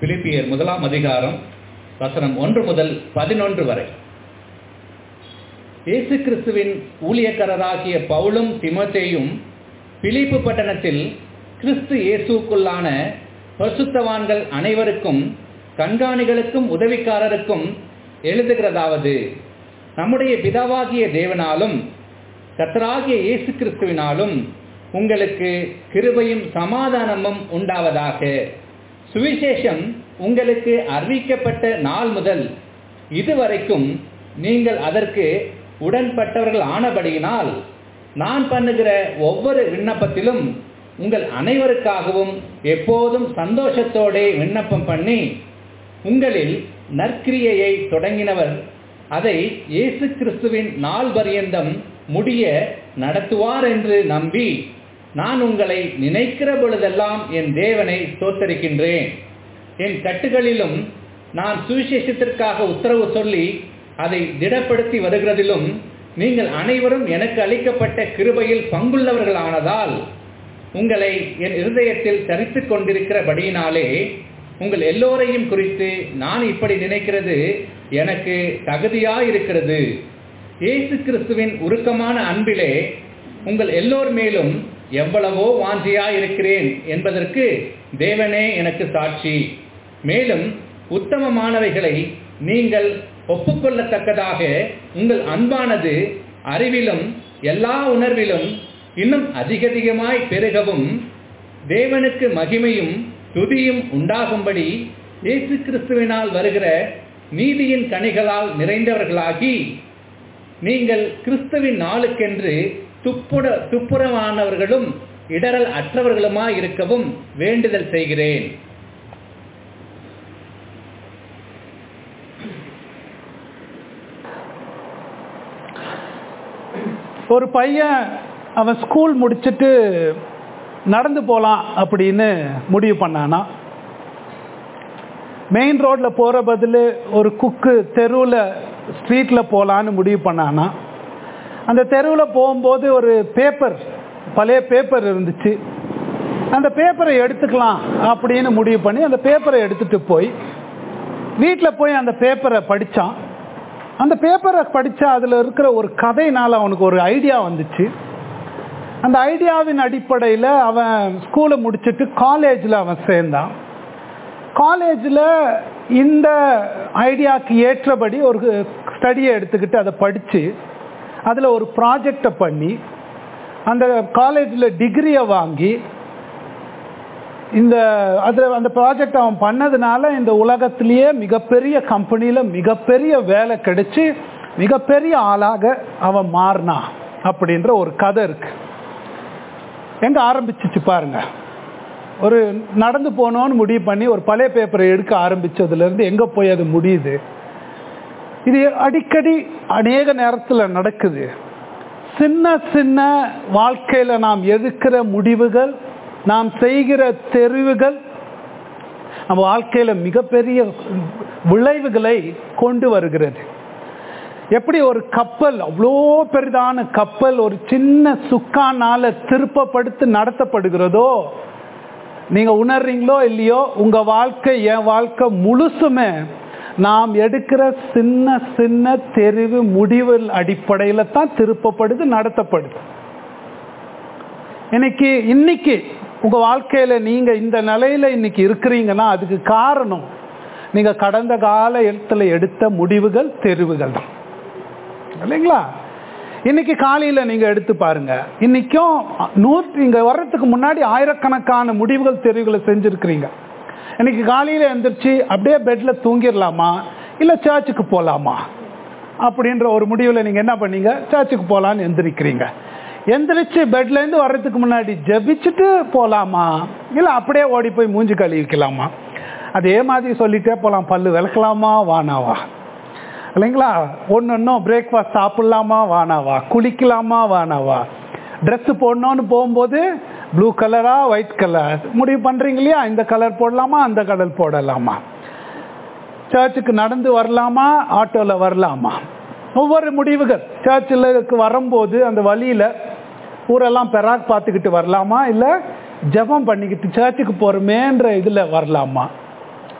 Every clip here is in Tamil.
பிலிப்பியர் முதலாம் அதிகாரம் வசனம் ஒன்று முதல் பதினொன்று வரை இயேசு கிறிஸ்துவின் ஊழியக்காரராகிய பவுலும் திமோத்தேயும் பிலிப்பு பட்டணத்தில் கிறிஸ்து இயேசுக்குள்ளான பரிசுத்தவான்கள் அனைவருக்கும் கண்காணிகளுக்கும் உதவிக்காரருக்கும் எழுதுகிறதாவது நம்முடைய பிதாவாகிய தேவனாலும் கர்த்தராகிய இயேசு கிறிஸ்துவினாலும் உங்களுக்கு கிருபையும் சமாதானமும் உண்டாவதாக சுவிசேஷம் உங்களுக்கு அறிவிக்கப்பட்ட நாள் முதல் இதுவரைக்கும் நீங்கள் அதற்கு உடன்பட்டவர்கள் ஆனபடியினால் நான் பண்ணுகிற ஒவ்வொரு விண்ணப்பத்திலும் உங்கள் அனைவருக்காகவும் எப்போதும் சந்தோஷத்தோடே விண்ணப்பம் பண்ணி உங்களில் நற்கிரியையை தொடங்கினவர் அதை இயேசு கிறிஸ்துவின் நாள் பரியந்தம் முடிய நடத்துவார் என்று நம்பி நான் உங்களை நினைக்கிற பொழுதெல்லாம் என் தேவனை ஸ்தோத்தரிக்கின்றேன் என் கட்டுகளிலும் நான் சுவிசேஷத்திற்காக உத்தரவு சொல்லி அதை திடப்படுத்தி வருகிறதிலும் நீங்கள் அனைவரும் எனக்கு அளிக்கப்பட்ட கிருபையில் பங்குள்ளவர்களானதால் உங்களை என் இருதயத்தில் தரித்துக் கொண்டிருக்கிறபடியினாலே உங்கள் எல்லோரையும் குறித்து நான் இப்படி நினைக்கிறது எனக்கு தகுதியாயிருக்கிறது இயேசு கிறிஸ்துவின் உருக்கமான அன்பிலே உங்கள் எல்லோர் மேலும் எவ்வளவோ வாஞ்சியாயிருக்கிறேன் என்பதற்கு தேவனே எனக்கு சாட்சி மேலும் உத்தமமானவைகளை நீங்கள் ஒப்புக்கொள்ளத்தக்கதாக உங்கள் அன்பானது அறிவிலும் எல்லா உணர்விலும் இன்னும் அதிகதிகமாய் பெருகவும் தேவனுக்கு மகிமையும் துதியும் உண்டாகும்படி இயேசு கிறிஸ்துவினால் வருகிற நீதியின் கனிகளால் நிறைந்தவர்களாகி நீங்கள் கிறிஸ்துவின் நாளுக்கென்று துப்புட துப்புரமானவர்களும் இடரல் அற்றவர்களுமாய் இருக்கவும் வேண்டுதல் செய்கிறேன் ஒரு பையன் அவன் ஸ்கூல் முடிச்சுட்டு நடந்து போகலாம் அப்படின்னு முடிவு பண்ணானா மெயின் ரோட்டில் போகிற பதில் ஒரு குக்கு தெருவில் ஸ்ட்ரீட்டில் போகலான்னு முடிவு பண்ணானா அந்த தெருவில் போகும்போது ஒரு பேப்பர் பழைய பேப்பர் இருந்துச்சு அந்த பேப்பரை எடுத்துக்கலாம் அப்படின்னு முடிவு பண்ணி அந்த பேப்பரை எடுத்துட்டு போய் வீட்டில் போய் அந்த பேப்பரை படித்தான் அந்த பேப்பரை படித்தா அதில் இருக்கிற ஒரு கதையினால் அவனுக்கு ஒரு ஐடியா வந்துச்சு அந்த ஐடியாவின் அடிப்படையில் அவன் ஸ்கூலை முடிச்சுட்டு காலேஜில் அவன் சேர்ந்தான் காலேஜில் இந்த ஐடியாவுக்கு ஏற்றபடி ஒரு ஸ்டடியை எடுத்துக்கிட்டு அதை படித்து அதில் ஒரு ப்ராஜெக்டை பண்ணி அந்த காலேஜில் டிகிரியை வாங்கி இந்த அதில் அந்த ப்ராஜெக்ட் அவன் பண்ணதுனால இந்த உலகத்திலேயே மிகப்பெரிய கம்பெனியில் மிகப்பெரிய வேலை கிடைச்சி மிகப்பெரிய ஆளாக அவன் மாறினான் அப்படின்ற ஒரு கதை இருக்கு எங்க ஆரம்பிச்சிச்சு பாருங்க ஒரு நடந்து போனோன்னு முடிவு பண்ணி ஒரு பழைய பேப்பரை எடுக்க ஆரம்பிச்சதுலேருந்து எங்கே போய் அது முடியுது இது அடிக்கடி அநேக நேரத்தில் நடக்குது சின்ன சின்ன வாழ்க்கையில் நாம் எதுக்கிற முடிவுகள் நாம் செய்கிற தெரிவுகள் நம்ம வாழ்க்கையில் மிகப்பெரிய விளைவுகளை கொண்டு வருகிறது எப்படி ஒரு கப்பல் அவ்வளோ பெரிதான கப்பல் ஒரு சின்ன சுக்கானால திருப்பப்படுத்தி நடத்தப்படுகிறதோ நீங்க உணர்றீங்களோ இல்லையோ உங்க வாழ்க்கை என் வாழ்க்கை முழுசுமே நாம் எடுக்கிற சின்ன சின்ன தெரிவு முடிவு அடிப்படையில் தான் திருப்பப்படுது நடத்தப்படுது இன்னைக்கு இன்னைக்கு உங்க வாழ்க்கையில நீங்க இந்த நிலையில இன்னைக்கு இருக்கிறீங்கன்னா அதுக்கு காரணம் நீங்க கடந்த காலத்தில் எடுத்த முடிவுகள் தெரிவுகள் தான் இல்லைங்களா இன்னைக்கு காலையில நீங்க எடுத்து பாருங்க இன்னைக்கும் நூற்றி இங்க வர்றதுக்கு முன்னாடி ஆயிரக்கணக்கான முடிவுகள் தெரிவுகளை செஞ்சிருக்கிறீங்க இன்னைக்கு காலையில எந்திரிச்சு அப்படியே பெட்ல தூங்கிடலாமா இல்ல சர்ச்சுக்கு போலாமா அப்படின்ற ஒரு முடிவில் நீங்க என்ன பண்ணீங்க சர்ச்சுக்கு போலான்னு எந்திரிக்கிறீங்க எந்திரிச்சு பெட்ல இருந்து வர்றதுக்கு முன்னாடி ஜபிச்சுட்டு போலாமா இல்ல அப்படியே ஓடி போய் மூஞ்சி கழுவிக்கலாமா அதே மாதிரி சொல்லிட்டே போலாம் பல்லு விளக்கலாமா வானாவா இல்லைங்களா ஒன்று ஒன்றும் பிரேக்ஃபாஸ்ட் சாப்பிட்லாமா வானாவா குளிக்கலாமா வானாவா ட்ரெஸ்ஸு போடணும்னு போகும்போது ப்ளூ கலரா ஒயிட் கலர் முடிவு பண்ணுறீங்க இல்லையா இந்த கலர் போடலாமா அந்த கலர் போடலாமா சர்ச்சுக்கு நடந்து வரலாமா ஆட்டோவில் வரலாமா ஒவ்வொரு முடிவுகள் சர்ச்சில் வரும்போது அந்த வழியில் ஊரெல்லாம் பெராக் பார்த்துக்கிட்டு வரலாமா இல்லை ஜெபம் பண்ணிக்கிட்டு சர்ச்சுக்கு போகிறோமேன்ற இதில் வரலாமா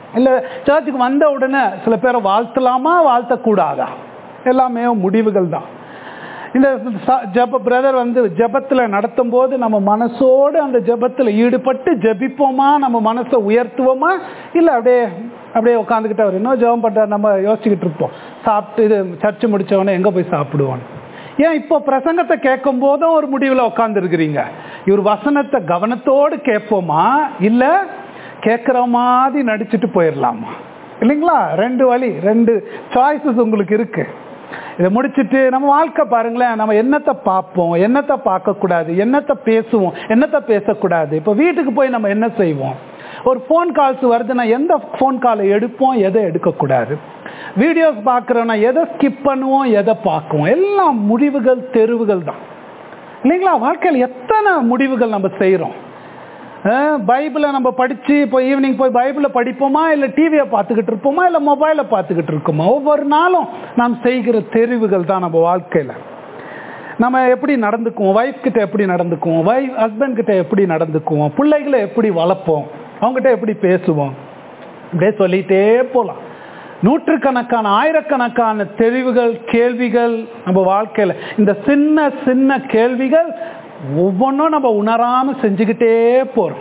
இல்லை சர்ச்சுக்கு வந்த உடனே சில பேரை வாழ்த்தலாமா வாழ்த்தக்கூடாதா எல்லாமே முடிவுகள் தான் இந்த ச- ஜெப பிரதர் வந்து ஜெபத்தில் நடத்தும் போது நம்ம மனசோடு அந்த ஜெபத்தில் ஈடுபட்டு ஜெபிப்போமா நம்ம மனசை உயர்த்துவோமா இல்லை அப்படியே அப்படியே உட்காந்துக்கிட்டு அவர் இன்னும் ஜெபம் பண்ணுறாரு நம்ம யோசிச்சுக்கிட்டு இருப்போம் சாப்பிட்டு இது சர்ச்சு முடிச்ச உடனே எங்கே போய் சாப்பிடுவோம் ஏன் இப்போ பிரசங்கத்தை கேட்கும் போதும் ஒரு முடிவில் உட்காந்துருக்கிறீங்க இவர் வசனத்தை கவனத்தோடு கேட்போமா இல்லை கேட்குற மாதிரி நடிச்சுட்டு போயிடலாமா இல்லைங்களா ரெண்டு வழி ரெண்டு சாய்ஸஸ் உங்களுக்கு இருக்கு இதை முடிச்சிட்டு நம்ம வாழ்க்கை பாருங்களேன் நம்ம என்னத்தை பார்ப்போம் என்னத்தை பார்க்கக்கூடாது என்னத்தை பேசுவோம் என்னத்தை பேசக்கூடாது இப்போ வீட்டுக்கு போய் நம்ம என்ன செய்வோம் ஒரு ஃபோன் கால்ஸ் வருதுன்னா எந்த ஃபோன் காலை எடுப்போம் எதை எடுக்கக்கூடாது வீடியோஸ் பார்க்குறோன்னா எதை ஸ்கிப் பண்ணுவோம் எதை பார்க்குவோம் எல்லாம் முடிவுகள் தெருவுகள் தான் இல்லைங்களா வாழ்க்கையில் எத்தனை முடிவுகள் நம்ம செய்கிறோம் பைபிளை நம்ம படித்து இப்போ ஈவினிங் போய் பைபிளை படிப்போமா இல்லை டிவியை பார்த்துக்கிட்டு இருப்போமா இல்லை மொபைலை பார்த்துக்கிட்டு இருக்கோமா ஒவ்வொரு நாளும் நாம் செய்கிற தெரிவுகள் தான் நம்ம வாழ்க்கையில் நம்ம எப்படி நடந்துக்குவோம் ஒய்ஃப் கிட்ட எப்படி நடந்துக்குவோம் வைஃப் ஹஸ்பண்ட் கிட்ட எப்படி நடந்துக்குவோம் பிள்ளைகளை எப்படி வளர்ப்போம் அவங்ககிட்ட எப்படி பேசுவோம் இப்படியே சொல்லிகிட்டே போகலாம் நூற்றுக்கணக்கான ஆயிரக்கணக்கான தெளிவுகள் கேள்விகள் நம்ம வாழ்க்கையில் இந்த சின்ன சின்ன கேள்விகள் ஒவ்வொன்றும் நம்ம உணராமல் செஞ்சுக்கிட்டே போகிறோம்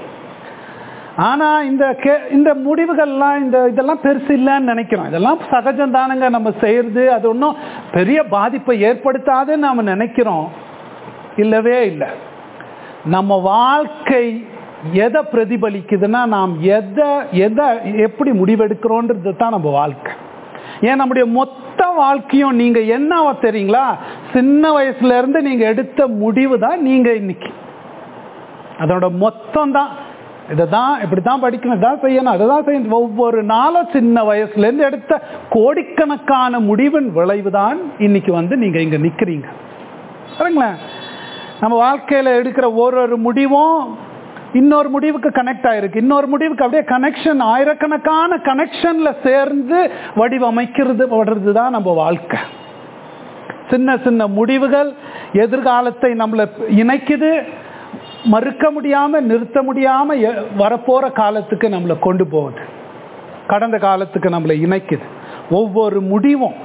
ஆனால் இந்த கே இந்த முடிவுகள்லாம் இந்த இதெல்லாம் பெருசு இல்லைன்னு நினைக்கிறோம் இதெல்லாம் சகஜம் தானுங்க நம்ம செய்கிறது அது ஒன்றும் பெரிய பாதிப்பை ஏற்படுத்தாதுன்னு நம்ம நினைக்கிறோம் இல்லவே இல்லை நம்ம வாழ்க்கை எதை பிரதிபலிக்குதுன்னா நாம் எதை எதை எப்படி முடிவெடுக்கிறோன்றது தான் நம்ம வாழ்க்கை ஏன் நம்முடைய மொத்த வாழ்க்கையும் நீங்க என்னவா தெரியுங்களா சின்ன வயசுல இருந்து நீங்க எடுத்த முடிவு தான் நீங்க இன்னைக்கு அதோட மொத்தம் தான் இதை தான் இப்படி தான் படிக்கணும் இதான் செய்யணும் அதை தான் செய்யணும் ஒவ்வொரு நாளும் சின்ன வயசுலேருந்து எடுத்த கோடிக்கணக்கான முடிவின் விளைவு தான் இன்னைக்கு வந்து நீங்கள் இங்கே நிற்கிறீங்க சரிங்களேன் நம்ம வாழ்க்கையில் எடுக்கிற ஒரு ஒரு முடிவும் இன்னொரு முடிவுக்கு கனெக்ட் ஆயிருக்கு இன்னொரு முடிவுக்கு அப்படியே கனெக்ஷன் ஆயிரக்கணக்கான கனெக்ஷனில் சேர்ந்து வடிவமைக்கிறது வர்றது தான் நம்ம வாழ்க்கை சின்ன சின்ன முடிவுகள் எதிர்காலத்தை நம்மளை இணைக்குது மறுக்க முடியாம நிறுத்த முடியாம எ- வரப்போற காலத்துக்கு நம்மளை கொண்டு போகுது கடந்த காலத்துக்கு நம்மளை இணைக்குது ஒவ்வொரு முடிவும்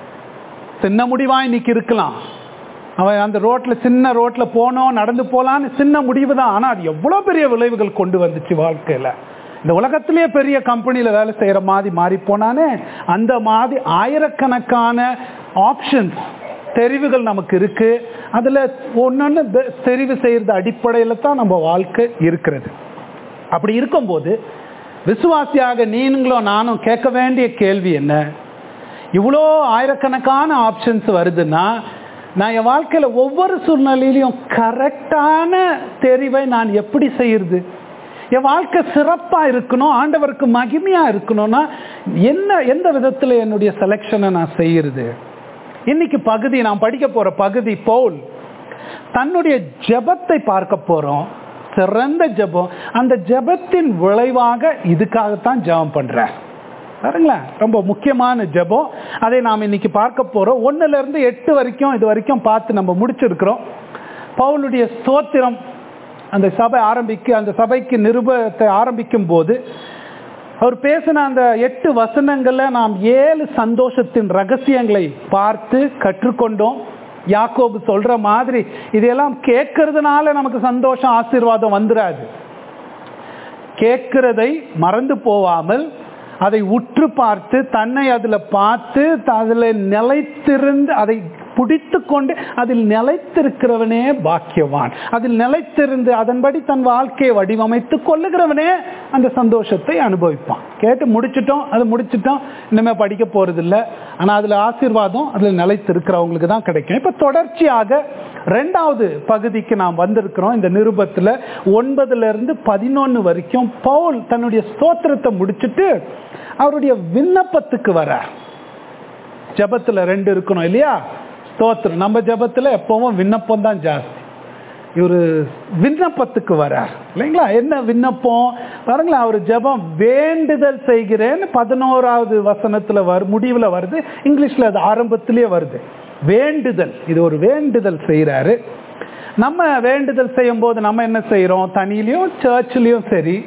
சின்ன முடிவா இன்னைக்கு இருக்கலாம் அவன் அந்த ரோட்ல சின்ன ரோட்ல போனோம் நடந்து போலான்னு சின்ன முடிவு தான் ஆனா அது எவ்வளவு பெரிய விளைவுகள் கொண்டு வந்துச்சு வாழ்க்கையில இந்த உலகத்திலேயே பெரிய கம்பெனியில் வேலை செய்கிற மாதிரி மாறி போனானே அந்த மாதிரி ஆயிரக்கணக்கான ஆப்ஷன்ஸ் தெரிவுகள் நமக்கு இருக்கு அதில் ஒன்று தெரிவு செய்கிறது அடிப்படையில் தான் நம்ம வாழ்க்கை இருக்கிறது அப்படி இருக்கும்போது விசுவாசியாக நீங்களும் நானும் கேட்க வேண்டிய கேள்வி என்ன இவ்வளோ ஆயிரக்கணக்கான ஆப்ஷன்ஸ் வருதுன்னா நான் என் வாழ்க்கையில் ஒவ்வொரு சூழ்நிலையிலையும் கரெக்டான தெரிவை நான் எப்படி செய்யறது என் வாழ்க்கை சிறப்பாக இருக்கணும் ஆண்டவருக்கு மகிமையாக இருக்கணும்னா என்ன எந்த விதத்தில் என்னுடைய செலெக்ஷனை நான் செய்யறது இன்னைக்கு பகுதி நான் படிக்க போகிற பகுதி பவுல் தன்னுடைய ஜெபத்தை பார்க்க போகிறோம் சிறந்த ஜெபம் அந்த ஜெபத்தின் விளைவாக இதுக்காகத்தான் ஜெபம் பண்ணுறேன் பாருங்களேன் ரொம்ப முக்கியமான ஜெபம் அதை நாம் இன்னைக்கு பார்க்க போகிறோம் ஒன்றுலேருந்து எட்டு வரைக்கும் இது வரைக்கும் பார்த்து நம்ம முடிச்சிருக்கிறோம் பவுலுடைய ஸ்தோத்திரம் அந்த சபை ஆரம்பிக்க அந்த சபைக்கு நிருபத்தை ஆரம்பிக்கும் போது அவர் பேசின அந்த எட்டு வசனங்கள்ல நாம் ஏழு சந்தோஷத்தின் ரகசியங்களை பார்த்து கற்றுக்கொண்டோம் யாக்கோபு சொல்ற மாதிரி இதெல்லாம் கேட்கறதுனால நமக்கு சந்தோஷம் ஆசீர்வாதம் வந்துராது கேட்கிறதை மறந்து போவாமல் அதை உற்று பார்த்து தன்னை அதில் பார்த்து அதில் நிலைத்திருந்து அதை பிடித்து கொண்டு அதில் நிலைத்திருக்கிறவனே பாக்கியவான் அதில் நிலைத்திருந்து அதன்படி தன் வாழ்க்கையை வடிவமைத்து கொள்ளுகிறவனே அந்த சந்தோஷத்தை அனுபவிப்பான் கேட்டு முடிச்சிட்டோம் அது முடிச்சிட்டோம் இனிமே படிக்க போறது இல்லை ஆனால் அதில் ஆசீர்வாதம் அதில் நிலைத்திருக்கிறவங்களுக்கு தான் கிடைக்கும் இப்போ தொடர்ச்சியாக ரெண்டாவது பகுதிக்கு நாம் வந்திருக்கிறோம் இந்த நிருபத்தில் ஒன்பதுல இருந்து பதினொன்று வரைக்கும் பவுல் தன்னுடைய ஸ்தோத்திரத்தை முடிச்சிட்டு அவருடைய விண்ணப்பத்துக்கு வரார் ஜபத்தில் ரெண்டு இருக்கணும் இல்லையா ஸ்தோத்திரம் நம்ம ஜபத்தில் எப்பவும் விண்ணப்பம் தான் ஜாஸ்தி இவர் விண்ணப்பத்துக்கு வரார் இல்லைங்களா என்ன விண்ணப்பம் பாருங்களேன் அவர் ஜெபம் வேண்டுதல் செய்கிறேன்னு பதினோராவது வசனத்தில் வரு முடிவில் வருது இங்கிலீஷில் அது ஆரம்பத்திலேயே வருது வேண்டுதல் இது ஒரு வேண்டுதல் செய்கிறாரு நம்ம வேண்டுதல் செய்யும் போது நம்ம என்ன செய்கிறோம் தனியிலையும் சர்ச்சிலையும் சரி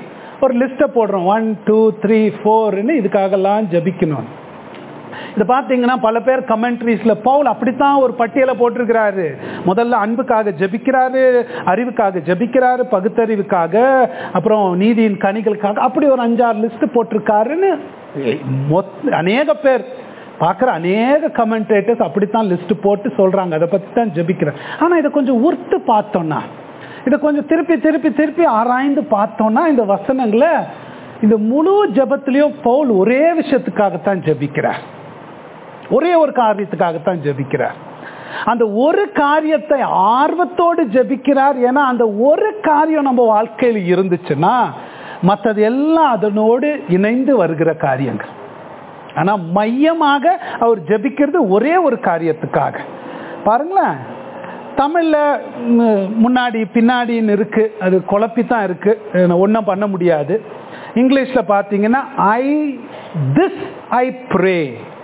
ஒரு லிஸ்ட்டை போடுறோம் ஒன் டூ த்ரீ ஃபோர்னு இதுக்காகலாம் ஜபிக்கணும் இது பார்த்தீங்கன்னா பல பேர் கமெண்ட்ரிஸ்ல பவுல் அப்படித்தான் ஒரு பட்டியலை போட்டிருக்கிறாரு முதல்ல அன்புக்காக ஜபிக்கிறாரு அறிவுக்காக ஜபிக்கிறாரு பகுத்தறிவுக்காக அப்புறம் நீதியின் கனிகளுக்காக அப்படி ஒரு அஞ்சாறு லிஸ்ட் போட்டிருக்காருன்னு மொத்த அநேக பேர் பார்க்குற அநேக கமெண்டேட்டர்ஸ் அப்படித்தான் லிஸ்ட் போட்டு சொல்றாங்க அதை பற்றி தான் ஜபிக்கிறேன் ஆனால் இதை கொஞ்சம் உர்த்து பார்த்தோம்னா இதை கொஞ்சம் திருப்பி திருப்பி திருப்பி ஆராய்ந்து பார்த்தோம்னா இந்த வசனங்களை இந்த முழு ஜபத்திலையும் பவுல் ஒரே விஷயத்துக்காகத்தான் ஜபிக்கிறார் ஒரே ஒரு காரியத்துக்காகத்தான் ஜபிக்கிறார் அந்த ஒரு காரியத்தை ஆர்வத்தோடு ஜபிக்கிறார் ஏன்னா அந்த ஒரு காரியம் நம்ம வாழ்க்கையில் இருந்துச்சுன்னா மற்றது எல்லாம் அதனோடு இணைந்து வருகிற காரியங்கள் ஆனா மையமாக அவர் ஜபிக்கிறது ஒரே ஒரு காரியத்துக்காக பாருங்களேன் தமிழ்ல முன்னாடி பின்னாடின்னு இருக்கு அது குழப்பி தான் இருக்கு ஒன்றும் பண்ண முடியாது இங்கிலீஷ்ல பார்த்தீங்கன்னா ஐ திஸ் ஐ ப்ரே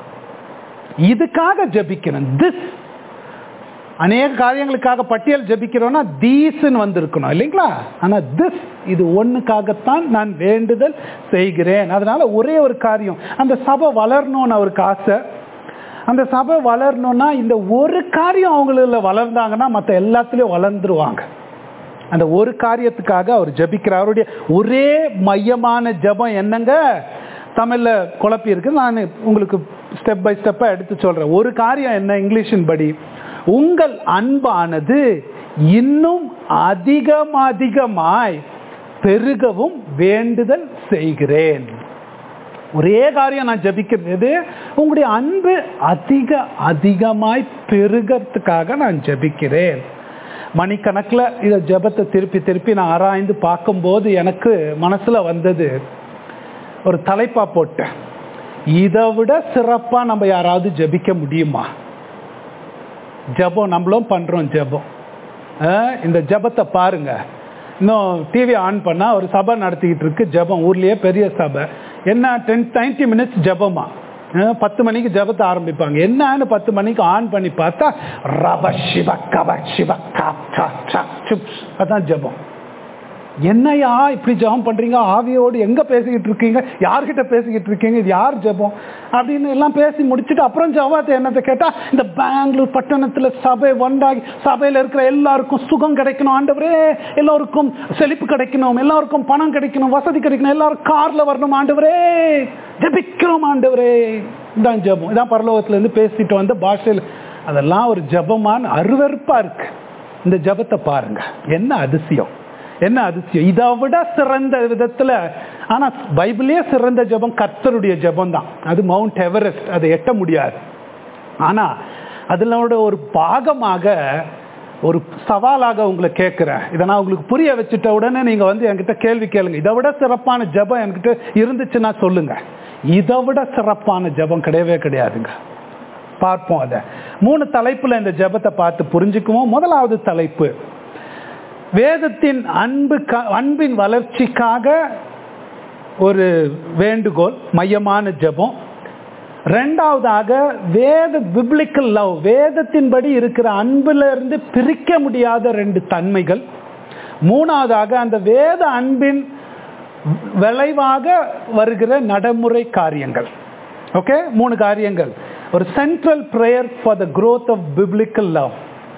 இதுக்காக ஜபிக்கிறேன் திஸ் அநேக காரியங்களுக்காக பட்டியல் ஜபிக்கிறோம்னா தீஸ்ன்னு வந்திருக்கணும் இல்லைங்களா ஆனால் திஸ் இது ஒன்றுக்காகத்தான் நான் வேண்டுதல் செய்கிறேன் அதனால ஒரே ஒரு காரியம் அந்த சபை வளரணும்னு அவருக்கு ஆசை அந்த சபை வளரணும்னா இந்த ஒரு காரியம் அவங்கள வளர்ந்தாங்கன்னா மற்ற எல்லாத்துலேயும் வளர்ந்துருவாங்க அந்த ஒரு காரியத்துக்காக அவர் ஜபிக்கிறார் அவருடைய ஒரே மையமான ஜபம் என்னங்க தமிழில் குழப்பி இருக்கு நான் உங்களுக்கு ஸ்டெப் பை ஸ்டெப்பாக எடுத்து சொல்கிறேன் ஒரு காரியம் என்ன இங்கிலீஷின் படி உங்கள் அன்பானது இன்னும் அதிகம் அதிகமாய் பெருகவும் வேண்டுதல் செய்கிறேன் ஒரே காரியம் நான் ஜபிக்கிறது உங்களுடைய அன்பு அதிக அதிகமாய் பெருகிறதுக்காக நான் ஜபிக்கிறேன் மணிக்கணக்கில் இதை ஜபத்தை திருப்பி திருப்பி நான் ஆராய்ந்து பார்க்கும்போது எனக்கு மனசில் வந்தது ஒரு தலைப்பா போட்டேன் இதை விட சிறப்பாக நம்ம யாராவது ஜபிக்க முடியுமா ஜபம் நம்மளும் பண்ணுறோம் ஜபம் இந்த ஜபத்தை பாருங்க இன்னும் டிவி ஆன் பண்ணால் ஒரு சபை நடத்திக்கிட்டு இருக்கு ஜபம் ஊர்லேயே பெரிய சபை என்ன டென் நைன்டி மினிட்ஸ் ஜபமா பத்து மணிக்கு ஜபத்தை ஆரம்பிப்பாங்க என்னன்னு பத்து மணிக்கு ஆன் பண்ணி பார்த்தா ரப சிவ கப சிவ அதான் ஜபம் என்னையா இப்படி ஜபம் பண்றீங்க ஆவியோடு எங்க பேசிக்கிட்டு இருக்கீங்க யார்கிட்ட பேசிக்கிட்டு இருக்கீங்க இது யார் ஜபம் அப்படின்னு எல்லாம் பேசி முடிச்சுட்டு அப்புறம் ஜபத்தை என்னத்தை கேட்டா இந்த பெங்களூர் பட்டணத்துல சபை ஒன்றாகி சபையில இருக்கிற எல்லாருக்கும் சுகம் கிடைக்கணும் ஆண்டவரே எல்லாருக்கும் செழிப்பு கிடைக்கணும் எல்லாருக்கும் பணம் கிடைக்கணும் வசதி கிடைக்கணும் எல்லாரும் கார்ல வரணும் ஆண்டவரே ஜபிக்கிறோம் ஆண்டவரே இதான் ஜபம் இதான் பரலோகத்துல இருந்து பேசிட்டு வந்த பாஷையில் அதெல்லாம் ஒரு ஜபமான அருவறுப்பா இருக்கு இந்த ஜபத்தை பாருங்க என்ன அதிசயம் என்ன அதிசயம் இதை விட சிறந்த விதத்துல ஆனா பைபிளே சிறந்த ஜபம் கர்த்தருடைய ஜபம் தான் அது மவுண்ட் எவரெஸ்ட் அதை எட்ட முடியாது ஆனா அதனோட ஒரு பாகமாக ஒரு சவாலாக உங்களை கேட்குறேன் இதை நான் உங்களுக்கு புரிய வச்சுட்ட உடனே நீங்க வந்து என்கிட்ட கேள்வி கேளுங்க இதை விட சிறப்பான ஜபம் என்கிட்ட இருந்துச்சுன்னா சொல்லுங்க இதை விட சிறப்பான ஜபம் கிடையவே கிடையாதுங்க பார்ப்போம் அதை மூணு தலைப்புல இந்த ஜபத்தை பார்த்து புரிஞ்சுக்குவோம் முதலாவது தலைப்பு வேதத்தின் அன்பு அன்பின் வளர்ச்சிக்காக ஒரு வேண்டுகோள் மையமான ஜபம் ரெண்டாவதாக வேத பிப்ளிக்கல் லவ் வேதத்தின்படி இருக்கிற அன்புல இருந்து பிரிக்க முடியாத ரெண்டு தன்மைகள் மூணாவதாக அந்த வேத அன்பின் விளைவாக வருகிற நடைமுறை காரியங்கள் ஓகே மூணு காரியங்கள் ஒரு central prayer for the growth of biblical love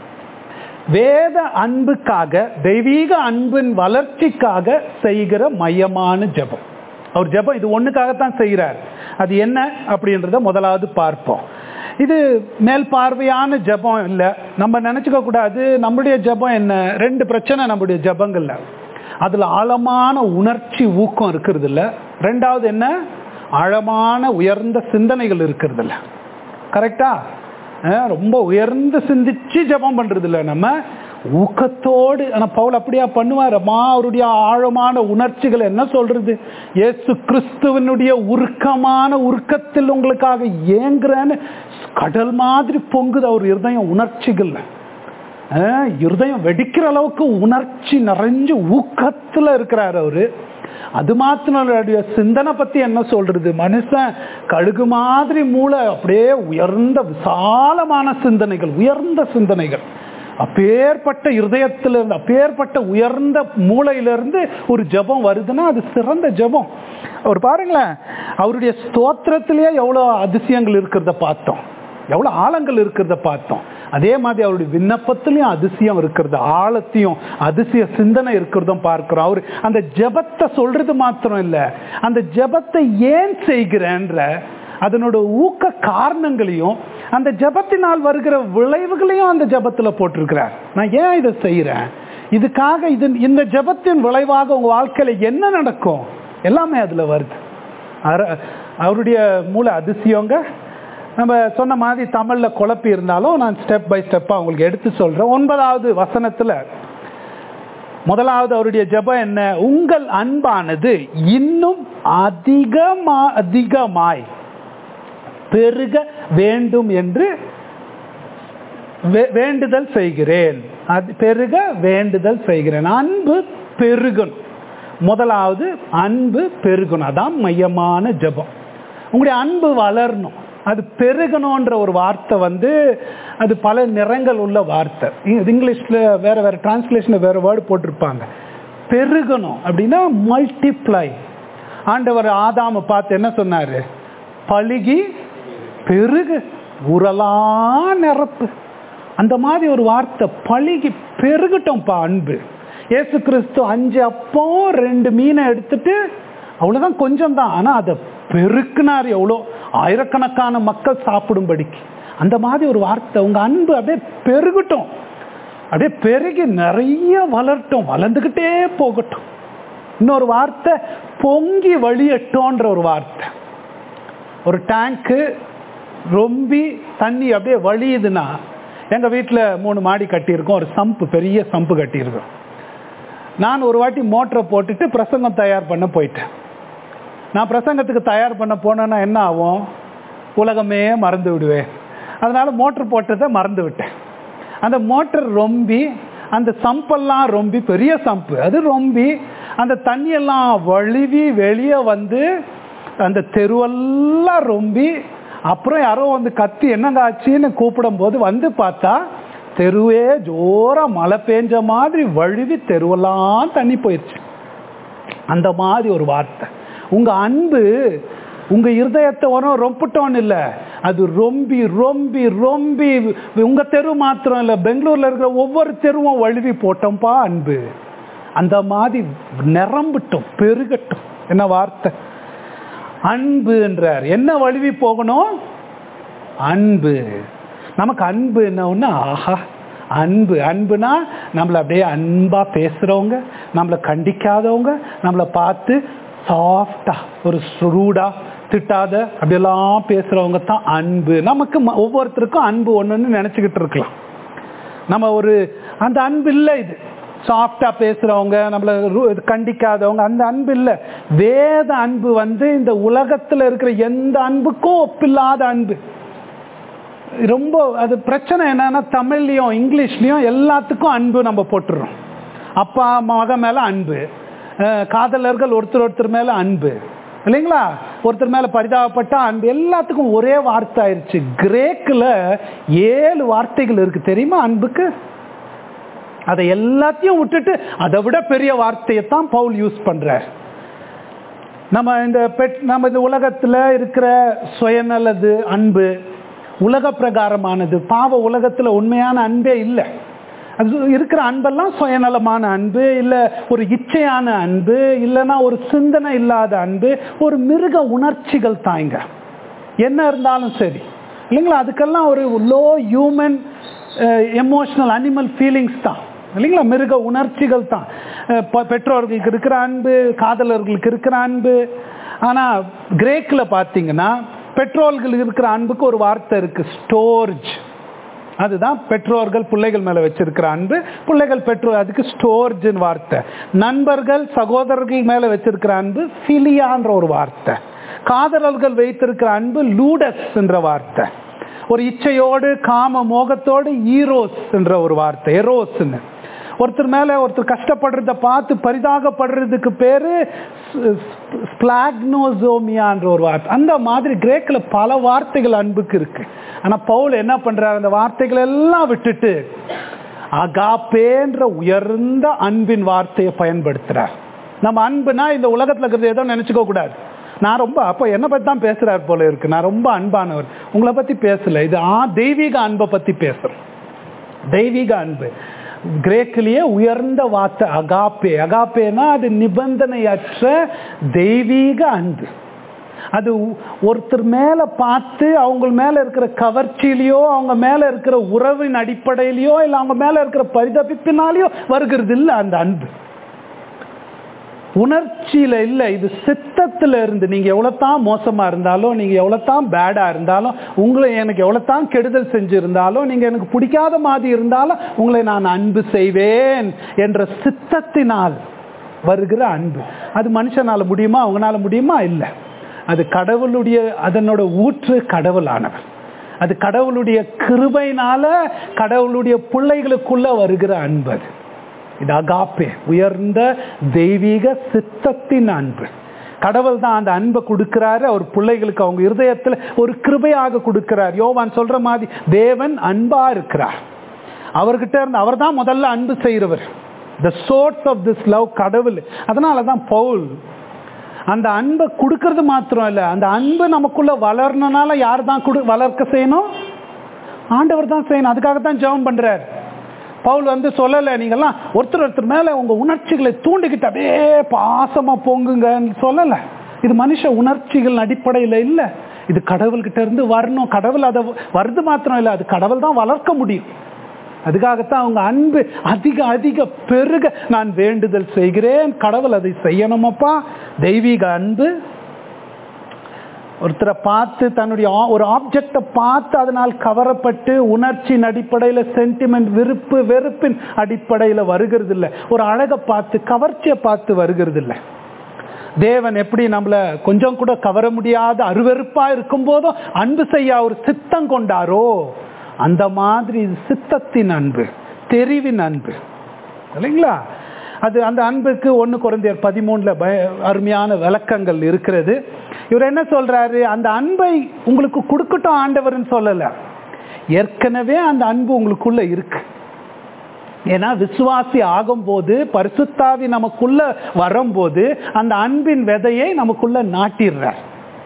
வேத அன்புக்காக தெய்வீக அன்பின் வளர்ச்சிக்காக செய்கிற மையமான ஜபம் அவர் ஜபம் இது ஒண்ணுக்காகத்தான் செய்கிறார் அது என்ன அப்படின்றத முதலாவது பார்ப்போம் இது மேல் பார்வையான ஜபம் இல்லை நம்ம நினைச்சுக்க கூடாது நம்முடைய ஜபம் என்ன ரெண்டு பிரச்சனை நம்முடைய ஜபங்கள்ல அதுல ஆழமான உணர்ச்சி ஊக்கம் இருக்கிறது இல்ல ரெண்டாவது என்ன ஆழமான உயர்ந்த சிந்தனைகள் இருக்கிறது இல்ல கரெக்டா ரொம்ப உயர்ந்து சிந்திச்சு ஜபம் பண்றது இல்லை நம்ம ஊக்கத்தோடு ஆனால் பவுல் அப்படியா பண்ணுவாரம்மா அவருடைய ஆழமான உணர்ச்சிகள் என்ன சொல்றது இயேசு கிறிஸ்துவனுடைய உருக்கமான உருக்கத்தில் உங்களுக்காக ஏங்குறேன்னு கடல் மாதிரி பொங்குது அவர் இருதயம் உணர்ச்சிகள் இருதயம் வெடிக்கிற அளவுக்கு உணர்ச்சி நிறைஞ்சு ஊக்கத்தில் இருக்கிறார் அவரு அது மாத்தினுடைய சிந்தனை பத்தி என்ன சொல்றது மனுஷன் கழுகு மாதிரி மூளை அப்படியே உயர்ந்த விசாலமான சிந்தனைகள் உயர்ந்த சிந்தனைகள் அப்பேற்பட்ட இருதயத்திலிருந்து அப்பேற்பட்ட உயர்ந்த மூளையிலிருந்து ஒரு ஜெபம் வருதுன்னா அது சிறந்த ஜெபம் அவர் பாருங்களேன் அவருடைய ஸ்தோத்திரத்திலேயே எவ்வளோ அதிசயங்கள் இருக்கிறத பார்த்தோம் எவ்வளோ ஆழங்கள் இருக்கிறத பார்த்தோம் அதே மாதிரி அவருடைய விண்ணப்பத்திலையும் அதிசயம் இருக்கிறது ஆழத்தையும் அதிசய சிந்தனை இருக்கிறதும் பார்க்கிறோம் அவர் அந்த ஜெபத்தை சொல்றது மாத்திரம் இல்லை அந்த ஜெபத்தை ஏன் செய்கிறேன்ற அதனோட ஊக்க காரணங்களையும் அந்த ஜெபத்தினால் வருகிற விளைவுகளையும் அந்த ஜெபத்தில் போட்டிருக்கிறார் நான் ஏன் இதை செய்கிறேன் இதுக்காக இது இந்த ஜெபத்தின் விளைவாக உங்க வாழ்க்கையில என்ன நடக்கும் எல்லாமே அதுல வருது அர- அவருடைய மூல அதிசயங்க நம்ம சொன்ன மாதிரி தமிழ்ல குழப்பி இருந்தாலும் நான் ஸ்டெப் பை ஸ்டெப்பா உங்களுக்கு எடுத்து சொல்றேன் ஒன்பதாவது வசனத்துல முதலாவது அவருடைய ஜெபம் என்ன உங்கள் அன்பானது இன்னும் அதிகமா அதிகமாய் பெருக வேண்டும் என்று வே- வேண்டுதல் செய்கிறேன் அது பெருக வேண்டுதல் செய்கிறேன் அன்பு பெருகணும் முதலாவது அன்பு பெருகணும் அதான் மையமான ஜெபம் உங்களுடைய அன்பு வளரணும் அது பெருகணுன்ற ஒரு வார்த்தை வந்து அது பல நிறங்கள் உள்ள வார்த்தை இ- இங்கிலீஷ்ல வேற வேற டிரான்ஸ்லேஷன்ல வேற வேர்டு போட்டிருப்பாங்க பெருகணும் அப்படின்னா மல்டிப்ளை ஆண்டவர் ஆதாம பார்த்து என்ன சொன்னாரு பழுகி பெருகு உரலா நிரப்பு அந்த மாதிரி ஒரு வார்த்தை பழுகி பெருகட்டும்பா அன்பு இயேசு கிறிஸ்து அஞ்சு அப்போ ரெண்டு மீனை எடுத்துட்டு அவ்வளவுதான் கொஞ்சம் தான் ஆனா அதை பெருக்குனார் எவ்வளோ ஆயிரக்கணக்கான மக்கள் சாப்பிடும்படிக்கு அந்த மாதிரி ஒரு வார்த்தை உங்க அன்பு அப்படியே பெருகட்டும் அப்படியே பெருகி நிறைய வளரட்டும் வளர்ந்துக்கிட்டே போகட்டும் இன்னொரு வார்த்தை பொங்கி வழியட்டோன்ற ஒரு வார்த்தை ஒரு டேங்க்கு ரொம்பி தண்ணி அப்படியே வழியுதுன்னா எங்க வீட்டில் மூணு மாடி கட்டியிருக்கோம் ஒரு சம்பு பெரிய சம்பு கட்டியிருக்கோம் நான் ஒரு வாட்டி மோட்டரை போட்டுட்டு பிரசங்கம் தயார் பண்ண போயிட்டேன் நான் பிரசங்கத்துக்கு தயார் பண்ண போனேன்னா என்ன ஆகும் உலகமே மறந்து விடுவேன் அதனால மோட்டர் போட்டதை மறந்து விட்டேன் அந்த மோட்டர் ரொம்பி அந்த சம்பெல்லாம் ரொம்பி பெரிய சம்பு அது ரொம்பி அந்த தண்ணியெல்லாம் வழுவி வெளியே வந்து அந்த தெருவெல்லாம் ரொம்பி அப்புறம் யாரோ வந்து கத்தி என்னங்க ஆச்சுன்னு கூப்பிடும் போது வந்து பார்த்தா தெருவே ஜோரா மழை பெஞ்ச மாதிரி வழுவி தெருவெல்லாம் தண்ணி போயிடுச்சு அந்த மாதிரி ஒரு வார்த்தை உங்க அன்பு உங்க இருதயத்தை வரும் ரொம்பட்டோன்னு இல்ல அது ரொம்பி ரொம்பி ரொம்பி உங்க தெரு மாத்திரம் இல்ல பெங்களூர்ல இருக்கிற ஒவ்வொரு தெருவும் வழுவி போட்டோம்பா அன்பு அந்த மாதிரி நிரம்பட்டும் பெருகட்டும் என்ன வார்த்தை அன்பு என்றார் என்ன வழுவி போகணும் அன்பு நமக்கு அன்பு என்ன ஒண்ணு ஆஹா அன்பு அன்புனா நம்மளை அப்படியே அன்பா பேசுறவங்க நம்மளை கண்டிக்காதவங்க நம்மளை பார்த்து சாஃப்டா ஒரு சுரூடா திட்டாத அப்படியெல்லாம் பேசுறவங்க தான் அன்பு நமக்கு ம- ஒவ்வொருத்தருக்கும் அன்பு ஒண்ணுன்னு நினைச்சுக்கிட்டு இருக்கலாம் நம்ம ஒரு அந்த அன்பு இல்லை இது சாஃப்டா பேசுறவங்க நம்மள ரு- இது கண்டிக்காதவங்க அந்த அன்பு இல்லை வேத அன்பு வந்து இந்த உலகத்துல இருக்கிற எந்த அன்புக்கும் ஒப்பில்லாத அன்பு ரொம்ப அது பிரச்சனை என்னன்னா தமிழ்லயும் இங்கிலீஷ்லயும் எல்லாத்துக்கும் அன்பு நம்ம போட்டுறோம் அப்பா மக மேல அன்பு அஹ் காதலர்கள் ஒருத்தர் ஒருத்தர் மேல அன்பு இல்லைங்களா ஒருத்தர் மேல பரிதாபப்பட்ட அன்பு எல்லாத்துக்கும் ஒரே வார்த்தை ஆயிருச்சு கிரேக்குல ஏழு வார்த்தைகள் இருக்கு தெரியுமா அன்புக்கு அதை எல்லாத்தையும் விட்டுட்டு அதை விட பெரிய வார்த்தையை தான் பவுல் யூஸ் பண்றார் நம்ம இந்த பெட் நம்ம இந்த உலகத்துல இருக்கிற சுயநலது அன்பு உலக பிரகாரமானது பாவ உலகத்துல உண்மையான அன்பே இல்லை அது இருக்கிற அன்பெல்லாம் சுயநலமான அன்பு இல்ல ஒரு இச்சையான அன்பு இல்லைன்னா ஒரு சிந்தனை இல்லாத அன்பு ஒரு மிருக உணர்ச்சிகள் தாங்க என்ன இருந்தாலும் சரி இல்லைங்களா அதுக்கெல்லாம் ஒரு low human emotional animal feelings தான் இல்லைங்களா மிருக உணர்ச்சிகள் தான் அஹ் பெ- பெற்றோர்களுக்கு இருக்கிற அன்பு காதலர்களுக்கு இருக்கிற அன்பு ஆனா கிரேக்கில் பார்த்தீங்கன்னா பெற்றோர்களுக்கு இருக்கிற அன்புக்கு ஒரு வார்த்தை இருக்கு ஸ்டோர்ஜ் அதுதான் பெற்றோர்கள் பிள்ளைகள் மேல வச்சிருக்கிற அன்பு பிள்ளைகள் பெற்றோர் அதுக்கு ஸ்டோர்ஜ்னு வார்த்தை நண்பர்கள் சகோதரர்கள் மேல வச்சிருக்கிற அன்பு ஃபிலியான்ற ஒரு வார்த்தை காதலர்கள் வைத்திருக்கிற அன்பு லூடஸ் என்ற வார்த்தை ஒரு இச்சையோடு காம மோகத்தோடு ஈரோஸ் என்ற ஒரு வார்த்தை எரோஸ்ன்னு ஒருத்தர் மேல ஒருத்தர் கஷ்டப்படுறத பார்த்து பரிதாகப்படுறதுக்கு பேரு ஸ்பிளாக்னோசோமியான்ற ஒரு வார்த்தை அந்த மாதிரி கிரேக்கில் பல வார்த்தைகள் அன்புக்கு இருக்கு ஆனா பவுல் என்ன பண்றாரு அந்த வார்த்தைகள் எல்லாம் விட்டுட்டு அகாப்பேன்ற உயர்ந்த அன்பின் வார்த்தையை பயன்படுத்துறார் நம்ம அன்புனா இந்த உலகத்துல இருக்கிறது ஏதோ நினைச்சுக்க கூடாது நான் ரொம்ப அப்போ என்ன பத்தி தான் பேசுறாரு போல இருக்கு நான் ரொம்ப அன்பானவர் உங்களை பத்தி பேசல இது ஆ தெய்வீக அன்பை பத்தி பேசுறேன் தெய்வீக அன்பு கிரேக்கிலேயே உயர்ந்த வார்த்தை அகாப்பே அகாப்பேனா அது நிபந்தனையற்ற தெய்வீக அன்பு அது உ- ஒருத்தர் மேல பார்த்து அவங்க மேல இருக்கிற கவர்ச்சியிலையோ அவங்க மேல இருக்கிற உறவின் அடிப்படையிலையோ இல்லை அவங்க மேல இருக்கிற பரிதபிப்பினாலேயோ வருகிறது இல்லை அந்த அன்பு உணர்ச்சியில இல்ல இது சித்தத்துல இருந்து நீங்க எவ்வளவுதான் மோசமா இருந்தாலும் நீங்க எவ்வளவுதான் பேடா இருந்தாலும் உங்களை எனக்கு எவ்வளவுதான் கெடுதல் செஞ்சிருந்தாலும் நீங்க எனக்கு பிடிக்காத மாதிரி இருந்தாலும் உங்களை நான் அன்பு செய்வேன் என்ற சித்தத்தினால் வருகிற அன்பு அது மனுஷனால முடியுமா அவங்கனால முடியுமா இல்ல அது கடவுளுடைய அதனோட ஊற்று கடவுளானவர் அது கடவுளுடைய கிருபையினால கடவுளுடைய பிள்ளைகளுக்குள்ள வருகிற அன்பு அது இது அகாப்பே உயர்ந்த தெய்வீக சித்தத்தின் அன்பு கடவுள் தான் அந்த அன்பை கொடுக்கிறாரு அவர் பிள்ளைகளுக்கு அவங்க இருதயத்துல ஒரு கிருபையாக கொடுக்கிறார் யோவான் சொல்ற மாதிரி தேவன் அன்பா இருக்கிறார் அவர்கிட்ட இருந்து அவர் தான் முதல்ல அன்பு செய்கிறவர் the source of this love கடவுள் அதனால தான் பவுல் அந்த அன்பை கொடுக்கறது மாத்திரம் இல்லை அந்த அன்பு நமக்குள்ள வளரணுனால யார் தான் கொடு வளர்க்க செய்யணும் ஆண்டவர் தான் செய்யணும் அதுக்காக தான் ஜெபம் பண்றார் பவுல் வந்து சொல்லலை நீங்கெல்லாம் ஒருத்தர் ஒருத்தர் மேல உங்க உணர்ச்சிகளை தூண்டிக்கிட்டு அப்படியே பாசமா பொங்குங்கன்னு சொல்லலை இது மனுஷ உணர்ச்சிகள் அடிப்படையில் இல்லை இது கடவுள்கிட்ட இருந்து வரணும் கடவுள் அதை வருது மாத்திரம் இல்லை அது கடவுள் தான் வளர்க்க முடியும் அதுக்காகத்தான் அவங்க அன்பு அதிக அதிக பெருக நான் வேண்டுதல் செய்கிறேன் கடவுள் அதை செய்யணுமப்பா தெய்வீக அன்பு ஒருத்தரை பார்த்து தன்னுடைய ஆ- ஒரு ஆப்ஜெக்டை பார்த்து அதனால் கவரப்பட்டு உணர்ச்சியின் அடிப்படையில் சென்டிமெண்ட் விருப்பு வெறுப்பின் அடிப்படையில் வருகிறது இல்லை ஒரு அழகை பார்த்து கவர்ச்சியை பார்த்து வருகிறது இல்லை தேவன் எப்படி நம்மள கொஞ்சம் கூட கவர முடியாத அருவெருப்பா இருக்கும் போதும் அன்பு செய்ய அவர் சித்தம் கொண்டாரோ அந்த மாதிரி இது சித்தத்தின் அன்பு தெரிவின் அன்பு இல்லைங்களா அது அந்த அன்புக்கு ஒன்று குறைந்தர் பதிமூணுல பய அருமையான விளக்கங்கள் இருக்கிறது இவர் என்ன சொல்றாரு அந்த அன்பை உங்களுக்கு கொடுக்கட்டும் ஆண்டவர்னு சொல்லல ஏற்கனவே அந்த அன்பு உங்களுக்குள்ள இருக்கு ஏன்னா விசுவாசி ஆகும்போது பரிசுத்தாவி நமக்குள்ள வரும்போது அந்த அன்பின் விதையை நமக்குள்ள நாட்டிடுறார்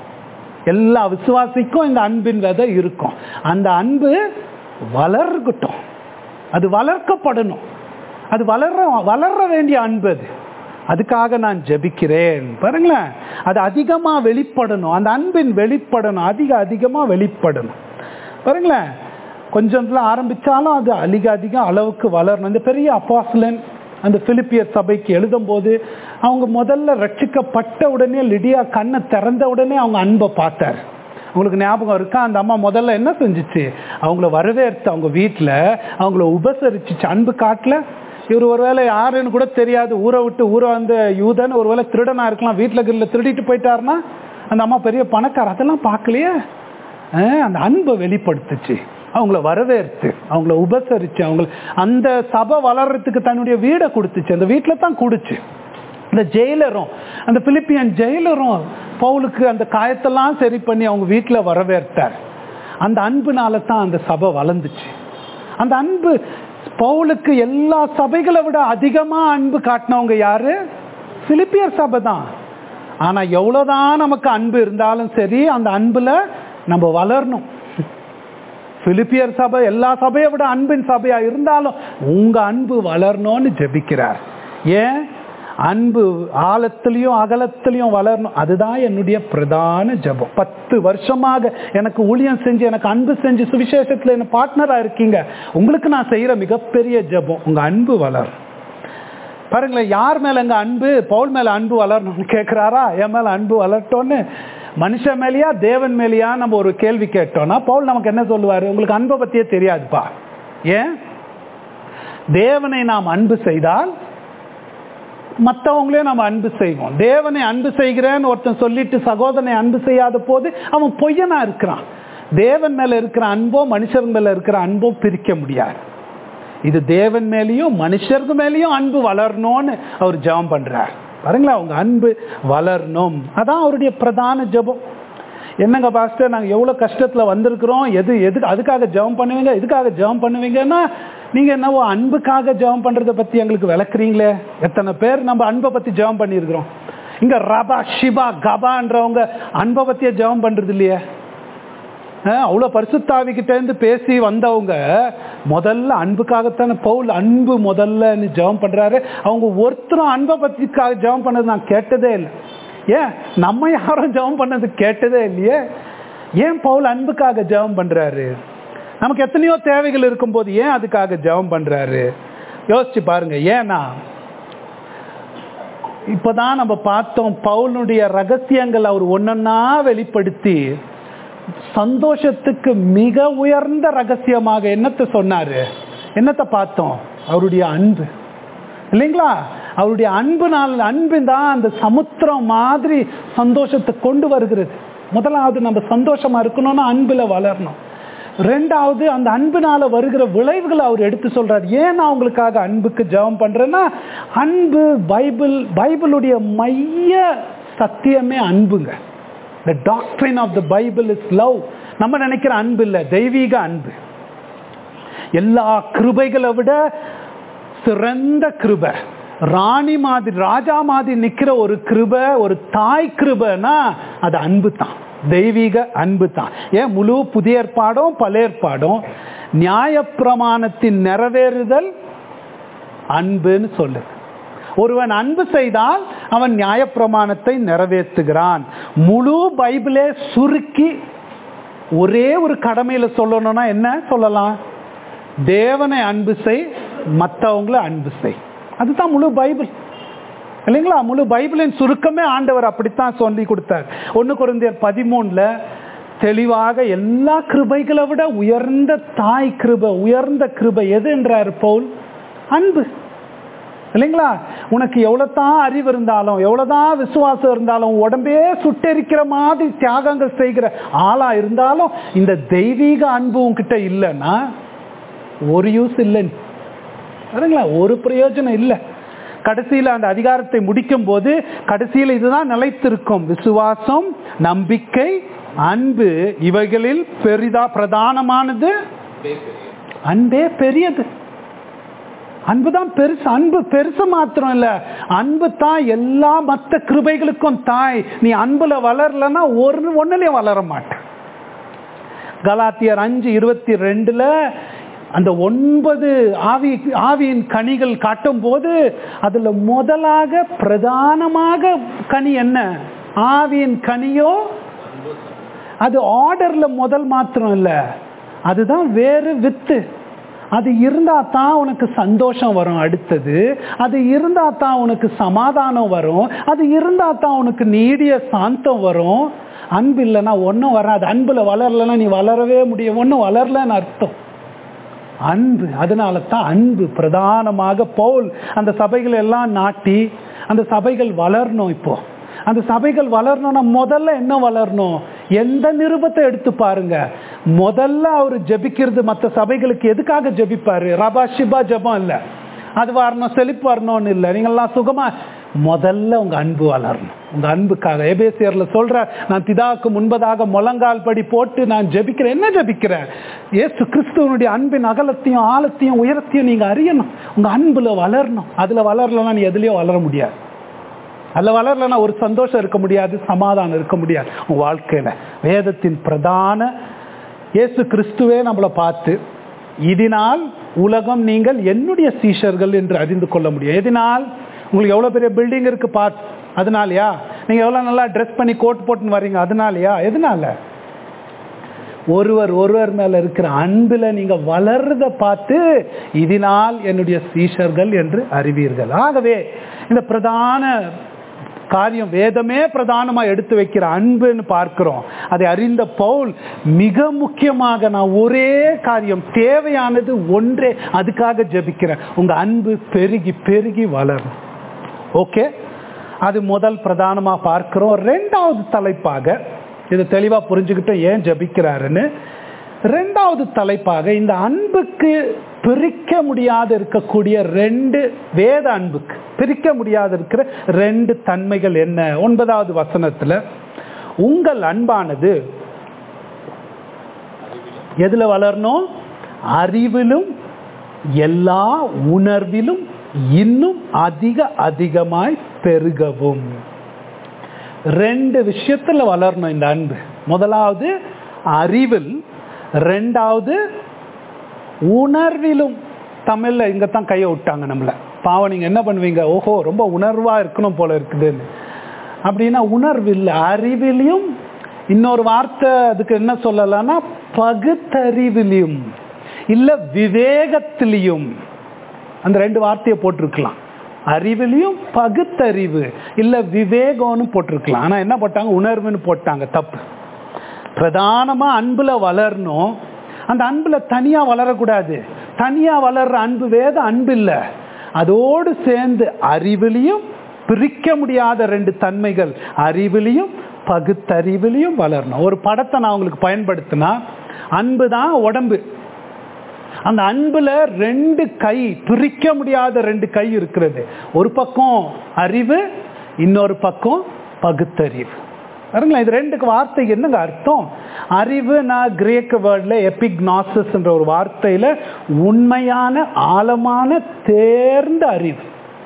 எல்லா விசுவாசிக்கும் இந்த அன்பின் விதை இருக்கும் அந்த அன்பு வளர்கட்டும் அது வளர்க்கப்படணும் அது வளர வளர வேண்டிய அன்பு அது அதுக்காக நான் ஜெபிக்கிறேன் பாருங்களேன் அது அதிகமா வெளிப்படணும் அந்த அன்பின் வெளிப்படணும் அதிக அதிகமா வெளிப்படணும் பாருங்களேன் கொஞ்சத்துல ஆரம்பிச்சாலும் அது அதிக அதிக அளவுக்கு வளரணும் இந்த பெரிய அப்பாஸ்லன் அந்த பிலிப்பியர் சபைக்கு எழுதும்போது அவங்க முதல்ல ரட்சிக்கப்பட்ட உடனே லிடியா கண்ணை திறந்த உடனே அவங்க அன்பை பார்த்தார் உங்களுக்கு ஞாபகம் இருக்கா அந்த அம்மா முதல்ல என்ன செஞ்சுச்சு அவங்கள வரவேற்று அவங்க வீட்டில் அவங்கள உபசரிச்சுச்சு அன்பு காட்டல இவர் ஒருவேளை யாருன்னு கூட தெரியாது ஊரை விட்டு ஊரை வந்த யூதன் ஒருவேளை திருடனா இருக்கலாம் வீட்டில் கிரில் திருடிட்டு போயிட்டாருன்னா அந்த அம்மா பெரிய பணக்கார அதெல்லாம் பார்க்கலையே அஹ் அந்த அன்பை வெளிப்படுத்துச்சு அவங்கள வரவேற்று அவங்கள உபசரிச்சு அவங்கள அந்த சபை வளர்றதுக்கு தன்னுடைய வீடை கொடுத்துச்சு அந்த வீட்டில் தான் கொடுச்சு இந்த ஜெயிலரும் அந்த பிலிப்பியன் ஜெயிலரும் பவுலுக்கு அந்த காயத்தெல்லாம் சரி பண்ணி அவங்க வீட்டில் வரவேற்றார் அந்த அன்புனால தான் அந்த சபை வளர்ந்துச்சு அந்த அன்பு பவுலுக்கு எல்லா சபைகளை விட அதிகமா அன்பு காட்டினவங்க யாரு பிலிப்பியர் சபை தான் ஆனா எவ்வளவுதான் நமக்கு அன்பு இருந்தாலும் சரி அந்த அன்புல நம்ம வளரணும் பிலிப்பியர் சபை எல்லா சபையை விட அன்பின் சபையா இருந்தாலும் உங்க அன்பு வளரணும்னு ஜெபிக்கிறார் ஏன் அன்பு ஆழத்திலையும் அகலத்திலையும் வளரணும் அதுதான் என்னுடைய பிரதான ஜெபம் பத்து வருஷமாக எனக்கு ஊழியம் செஞ்சு எனக்கு அன்பு செஞ்சு சுவிசேஷத்துல என்ன பார்ட்னரா இருக்கீங்க உங்களுக்கு நான் செய்யற மிகப்பெரிய ஜெபம் உங்க அன்பு வளரும் பாருங்களேன் யார் மேல எங்க அன்பு பவுல் மேல அன்பு வளரணும்னு கேட்கிறாரா என் மேல அன்பு வளரட்டோன்னு மனுஷன் மேலேயா தேவன் மேலேயா நம்ம ஒரு கேள்வி கேட்டோம்னா பவுல் நமக்கு என்ன சொல்லுவாரு உங்களுக்கு அன்பை பத்தியே தெரியாதுப்பா ஏன் தேவனை நாம் அன்பு செய்தால் மற்றவங்களையும் நம்ம அன்பு செய்வோம் தேவனை அன்பு செய்கிறேன்னு ஒருத்தன் சொல்லிட்டு சகோதரனை அன்பு செய்யாத போது அவன் பொய்யனா இருக்கிறான் தேவன் மேல இருக்கிற அன்போ மனுஷர் மேல இருக்கிற அன்போ பிரிக்க முடியாது இது தேவன் மேலேயும் மனுஷருக்கு மேலேயும் அன்பு வளரணும்னு அவர் ஜெபம் பண்றார் பாருங்களா அவங்க அன்பு வளரணும் அதான் அவருடைய பிரதான ஜெபம் என்னங்க பாஸ்டர் நாங்கள் எவ்வளோ கஷ்டத்தில் வந்திருக்கிறோம் எது எது அதுக்காக ஜெபம் பண்ணுவீங்க எதுக்காக ஜெபம் பண்ணுவீங்கன்னா நீங்க என்னவோ அன்புக்காக ஜெபம் பண்றத பத்தி எங்களுக்கு விளக்குறீங்களே எத்தனை பேர் நம்ம அன்பை பத்தி ஜெபம் பண்ணியிருக்கிறோம் இங்க ரபா ஷிபா கபான்றவங்க அன்பை பத்தியே ஜெபம் பண்றது இல்லையே அஹ் அவ்வளவு பரிசுத்தாவிக்கிட்ட இருந்து பேசி வந்தவங்க முதல்ல அன்புக்காகத்தானே பவுல் அன்பு முதல்லன்னு ஜெபம் பண்றாரு அவங்க ஒருத்தரும் அன்பை பத்திக்காக ஜெபம் பண்ணது நான் கேட்டதே இல்லை ஏன் நம்ம யாரும் ஜெபம் பண்ணது கேட்டதே இல்லையே ஏன் பவுல் அன்புக்காக ஜெபம் பண்றாரு நமக்கு எத்தனையோ தேவைகள் இருக்கும்போது ஏன் அதுக்காக ஜெபம் பண்றாரு யோசிச்சு பாருங்க ஏன்னா இப்பதான் நம்ம பார்த்தோம் பவுலுடைய ரகசியங்கள் அவர் ஒன்னொன்னா வெளிப்படுத்தி சந்தோஷத்துக்கு மிக உயர்ந்த ரகசியமாக என்னத்தை சொன்னாரு என்னத்தை பார்த்தோம் அவருடைய அன்பு இல்லைங்களா அவருடைய அன்புனால் அன்பு தான் அந்த சமுத்திரம் மாதிரி சந்தோஷத்தை கொண்டு வருகிறது முதலாவது நம்ம சந்தோஷமா இருக்கணும்னா அன்புல வளரணும் ரெண்டாவது அந்த அன்புனால வருகிற விளைவுகளை அவர் எடுத்து சொல்றாரு ஏன் நான் உங்களுக்காக அன்புக்கு ஜெபம் பண்றேன்னா அன்பு பைபிள் பைபிளுடைய மைய சத்தியமே அன்புங்க the doctrine of the Bible is love நம்ம நினைக்கிற அன்பு இல்லை தெய்வீக அன்பு எல்லா கிருபைகளை விட சிறந்த கிருபை ராணி மாதிரி ராஜா மாதிரி நிக்கிற ஒரு கிருபை ஒரு தாய் கிருபைனா அது அன்பு தான் தெய்வீக அன்பு தான் ஏன் முழு புதிய ஏற்பாடும் பழைய ஏற்பாடும் நியாயப்பிரமாணத்தின் நிறைவேறுதல் அன்புன்னு சொல்லுது ஒருவன் அன்பு செய்தால் அவன் நியாயப்பிரமாணத்தை நிறைவேற்றுகிறான் முழு பைபிளே சுருக்கி ஒரே ஒரு கடமையில சொல்லணும்னா என்ன சொல்லலாம் தேவனை அன்பு செய் மற்றவங்கள அன்பு செய் அதுதான் முழு பைபிள் இல்லைங்களா முழு பைபிளின் சுருக்கமே ஆண்டவர் அப்படித்தான் சொல்லி கொடுத்தார் ஒன்று குறைந்தர் பதிமூணுல தெளிவாக எல்லா கிருபைகளை விட உயர்ந்த தாய் கிருபை உயர்ந்த கிருபை எது என்றார் பவுல் அன்பு இல்லைங்களா உனக்கு எவ்வளோதான் அறிவு இருந்தாலும் எவ்வளோதான் விசுவாசம் இருந்தாலும் உடம்பே சுட்டெரிக்கிற மாதிரி தியாகங்கள் செய்கிற ஆளா இருந்தாலும் இந்த தெய்வீக அன்பு உன்கிட்ட இல்லைன்னா ஒரு யூஸ் இல்லைன்னு சரிங்களா ஒரு பிரயோஜனம் இல்லை கடைசியில் அந்த அதிகாரத்தை முடிக்கும் போது கடைசியில் இதுதான் நிலைத்திருக்கும் விசுவாசம் நம்பிக்கை அன்பு இவைகளில் பெரிதா பிரதானமானது அன்பே பெரியது அன்பு தான் பெருசு அன்பு பெருசு மாத்திரம் இல்ல அன்பு தான் எல்லா மற்ற கிருபைகளுக்கும் தாய் நீ அன்புல வளரலன்னா ஒரு ஒண்ணுலயும் வளர மாட்டேன் கலாத்தியர் அஞ்சு இருபத்தி ரெண்டுல அந்த ஒன்பது ஆவி ஆவியின் கனிகள் காட்டும் போது அதுல முதலாக பிரதானமாக கனி என்ன ஆவியின் கனியோ அது ஆர்டர்ல முதல் மாத்திரம் இல்ல அதுதான் வேறு வித்து அது இருந்தா தான் உனக்கு சந்தோஷம் வரும் அடுத்தது அது இருந்தா தான் உனக்கு சமாதானம் வரும் அது இருந்தா தான் உனக்கு நீடிய சாந்தம் வரும் அன்பு இல்லைன்னா ஒன்றும் வராது அன்புல வளரலன்னா நீ வளரவே முடியும் ஒன்றும் வளரலன்னு அர்த்தம் அன்பு அதனால தான் அன்பு பிரதானமாக பவுல் அந்த சபைகள் எல்லாம் நாட்டி அந்த சபைகள் வளரணும் இப்போ அந்த சபைகள் வளரணும்னா முதல்ல என்ன வளரணும் எந்த நிருபத்தை எடுத்து பாருங்க முதல்ல அவர் ஜபிக்கிறது மற்ற சபைகளுக்கு எதுக்காக ஜபிப்பாரு ரபா ஷிபா ஜபம் இல்லை அது வரணும் செழிப்பு வரணும்னு இல்லை நீங்கள்லாம் சுகமா முதல்ல உங்க அன்பு வளரணும் உங்க அன்புக்காக ஏபேசியர்ல சொல்ற நான் பிதாவுக்கு முன்பதாக முழங்கால் படி போட்டு நான் ஜெபிக்கிறேன் என்ன ஜெபிக்கிறேன் ஏசு கிறிஸ்துவனுடைய அன்பின் அகலத்தையும் ஆழத்தையும் உயரத்தையும் நீங்க அறியணும் உங்க அன்புல வளரணும் அதுல வளரலன்னா நீ எதுலயும் வளர முடியாது அதில் வளரலன்னா ஒரு சந்தோஷம் இருக்க முடியாது சமாதானம் இருக்க முடியாது உன் வாழ்க்கையில வேதத்தின் பிரதான இயேசு கிறிஸ்துவே நம்மளை பார்த்து இதனால் உலகம் நீங்கள் என்னுடைய சீஷர்கள் என்று அறிந்து கொள்ள முடியும் எதனால் உங்களுக்கு எவ்வளோ பெரிய பில்டிங் இருக்கு பார்த்து அதனாலயா நீங்கள் எவ்வளோ நல்லா ட்ரெஸ் பண்ணி கோட் போட்டுன்னு வர்றீங்க அதனாலயா எதனால ஒருவர் ஒருவர் மேல இருக்கிற அன்புல நீங்க வளர்றத பார்த்து இதனால் என்னுடைய சீஷர்கள் என்று அறிவீர்கள் ஆகவே இந்த பிரதான காரியம் வேதமே பிரதானமா எடுத்து வைக்கிற அன்புன்னு பார்க்கிறோம் அதை அறிந்த பவுல் மிக முக்கியமாக நான் ஒரே காரியம் தேவையானது ஒன்றே அதுக்காக ஜபிக்கிறேன் உங்க அன்பு பெருகி பெருகி வளரும் ஓகே அது முதல் பிரதானமா பார்க்கிறோம் ரெண்டாவது தலைப்பாக இதை தெளிவா புரிஞ்சுக்கிட்டு ஏன் ஜபிக்கிறாருன்னு ரெண்டாவது தலைப்பாக இந்த அன்புக்கு பிரிக்க முடியாத இருக்கக்கூடிய ரெண்டு வேத அன்புக்கு பிரிக்க முடியாத இருக்கிற ரெண்டு தன்மைகள் என்ன ஒன்பதாவது வசனத்துல உங்கள் அன்பானது எதுல வளரணும் அறிவிலும் எல்லா உணர்விலும் இன்னும் அதிக அதிகமாய் பெருகவும் ரெண்டு விஷயத்துல வளரணும் இந்த அன்பு முதலாவது அறிவில் ரெண்டாவது உணர்விலும் தமிழ்ல இங்க தான் கையை விட்டாங்க நம்மள பாவம் நீங்க என்ன பண்ணுவீங்க ஓஹோ ரொம்ப உணர்வா இருக்கணும் போல இருக்குதுன்னு அப்படின்னா உணர்வு இல்லை அறிவிலையும் இன்னொரு வார்த்தை அதுக்கு என்ன சொல்லலாம்னா பகுத்தறிவிலையும் இல்ல விவேகத்திலையும் அந்த ரெண்டு வார்த்தையை போட்டிருக்கலாம் அறிவிலையும் பகுத்தறிவு இல்ல விவேகம்னு போட்டிருக்கலாம் ஆனா என்ன போட்டாங்க உணர்வுன்னு போட்டாங்க தப்பு பிரதானமா அன்புல வளரணும் அந்த அன்புல தனியா வளரக்கூடாது தனியா வளர்ற அன்பு வேத அன்பு இல்லை அதோடு சேர்ந்து அறிவிலையும் பிரிக்க முடியாத ரெண்டு தன்மைகள் அறிவிலையும் பகுத்தறிவிலையும் வளரணும் ஒரு படத்தை நான் உங்களுக்கு பயன்படுத்தினா அன்பு தான் உடம்பு அந்த அன்புல ரெண்டு கை பிரிக்க முடியாத ரெண்டு கை இருக்கிறது ஒரு பக்கம் அறிவு இன்னொரு பக்கம் பகுத்தறிவு பாருங்களேன் இது ரெண்டுக்கு வார்த்தைக்கு என்னங்க அர்த்தம் அறிவு நான் கிரேக்க வேர்ட்ல எபிக்னாசஸ் என்ற ஒரு வார்த்தையில உண்மையான ஆழமான தேர்ந்த அறிவு